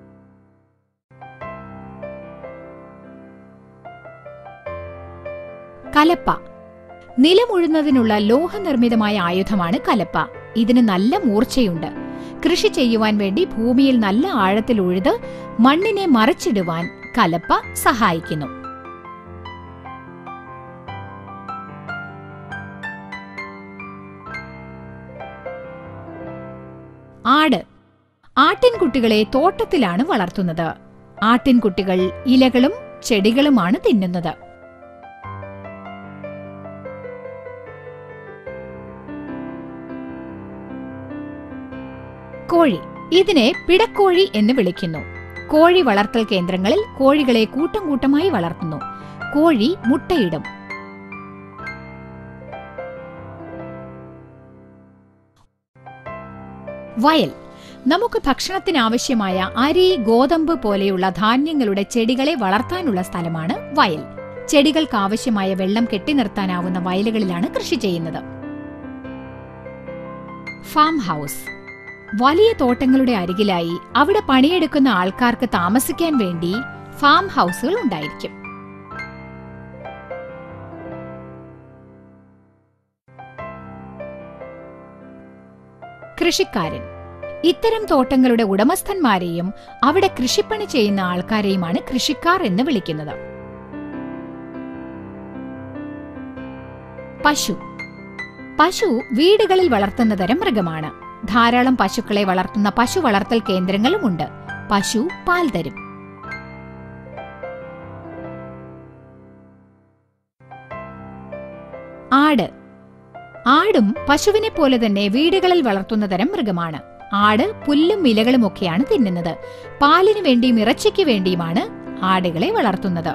കലപ്പ നിലമുഴുന്നതിനുള്ള ലോഹനിർമ്മിതമായ ആയുധമാണ് കലപ്പ ഇതിന് നല്ല മൂർച്ചയുണ്ട് കൃഷി ചെയ്യുവാൻ വേണ്ടി ഭൂമിയിൽ നല്ല ആഴത്തിൽ ഉഴുത് മണ്ണിനെ മറച്ചിടുവാൻ കലപ്പ സഹായിക്കുന്നു ആട് ആട്ടിൻകുട്ടികളെ തോട്ടത്തിലാണ് വളർത്തുന്നത് ആട്ടിൻകുട്ടികൾ ഇലകളും ചെടികളുമാണ് തിന്നുന്നത് കോഴി ഇതിനെ പിടക്കോഴി എന്ന് വിളിക്കുന്നു കോഴി വളർത്തൽ കേന്ദ്രങ്ങളിൽ കോഴികളെ കൂട്ടം കൂട്ടമായി വളർത്തുന്നു കോഴി മുട്ടയിടും വയൽ നമുക്ക് ഭക്ഷണത്തിനാവശ്യമായ അരി ഗോതമ്പ് പോലെയുള്ള ധാന്യങ്ങളുടെ ചെടികളെ വളർത്താനുള്ള സ്ഥലമാണ് വയൽ ചെടികൾക്ക് ആവശ്യമായ വെള്ളം കെട്ടിനിർത്താനാവുന്ന വയലുകളിലാണ് കൃഷി ചെയ്യുന്നത് ഫാം ഹൗസ് വലിയ തോട്ടങ്ങളുടെ അരികിലായി അവിടെ പണിയെടുക്കുന്ന ആൾക്കാർക്ക് താമസിക്കാൻ വേണ്ടി ഫാം ഹൗസുകൾ ഉണ്ടായിരിക്കും കൃഷിക്കാരൻ ഇത്തരം തോട്ടങ്ങളുടെ ഉടമസ്ഥന്മാരെയും അവിടെ കൃഷിപ്പണി ചെയ്യുന്ന ആൾക്കാരെയുമാണ് കൃഷിക്കാർ എന്ന് വിളിക്കുന്നത് പശു പശു വീടുകളിൽ വളർത്തുന്ന തരം മൃഗമാണ് ധാരാളം പശുക്കളെ വളർത്തുന്ന പശു വളർത്തൽ കേന്ദ്രങ്ങളുമുണ്ട് പശു പാൽ തരും ആട് ആടും പശുവിനെ പോലെ തന്നെ വീടുകളിൽ വളർത്തുന്ന തരം മൃഗമാണ് ആട് പുല്ലും ഇലകളും ഒക്കെയാണ് തിന്നുന്നത് പാലിനു വേണ്ടിയും ഇറച്ചിക്ക് വേണ്ടിയുമാണ് ആടുകളെ വളർത്തുന്നത്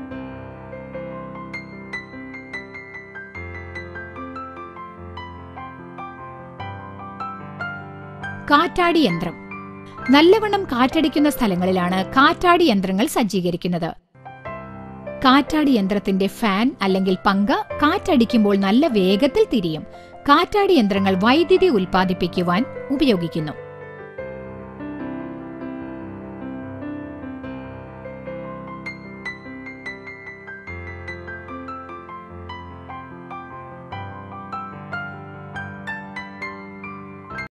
കാറ്റാടി യന്ത്രം നല്ലവണ്ണം കാറ്റടിക്കുന്ന സ്ഥലങ്ങളിലാണ് കാറ്റാടി യന്ത്രങ്ങൾ സജ്ജീകരിക്കുന്നത് കാറ്റാടി യന്ത്രത്തിന്റെ ഫാൻ അല്ലെങ്കിൽ പങ്ക കാറ്റടിക്കുമ്പോൾ നല്ല വേഗത്തിൽ തിരിയും കാറ്റാടി യന്ത്രങ്ങൾ വൈദ്യുതി ഉൽപ്പാദിപ്പിക്കുവാൻ ഉപയോഗിക്കുന്നു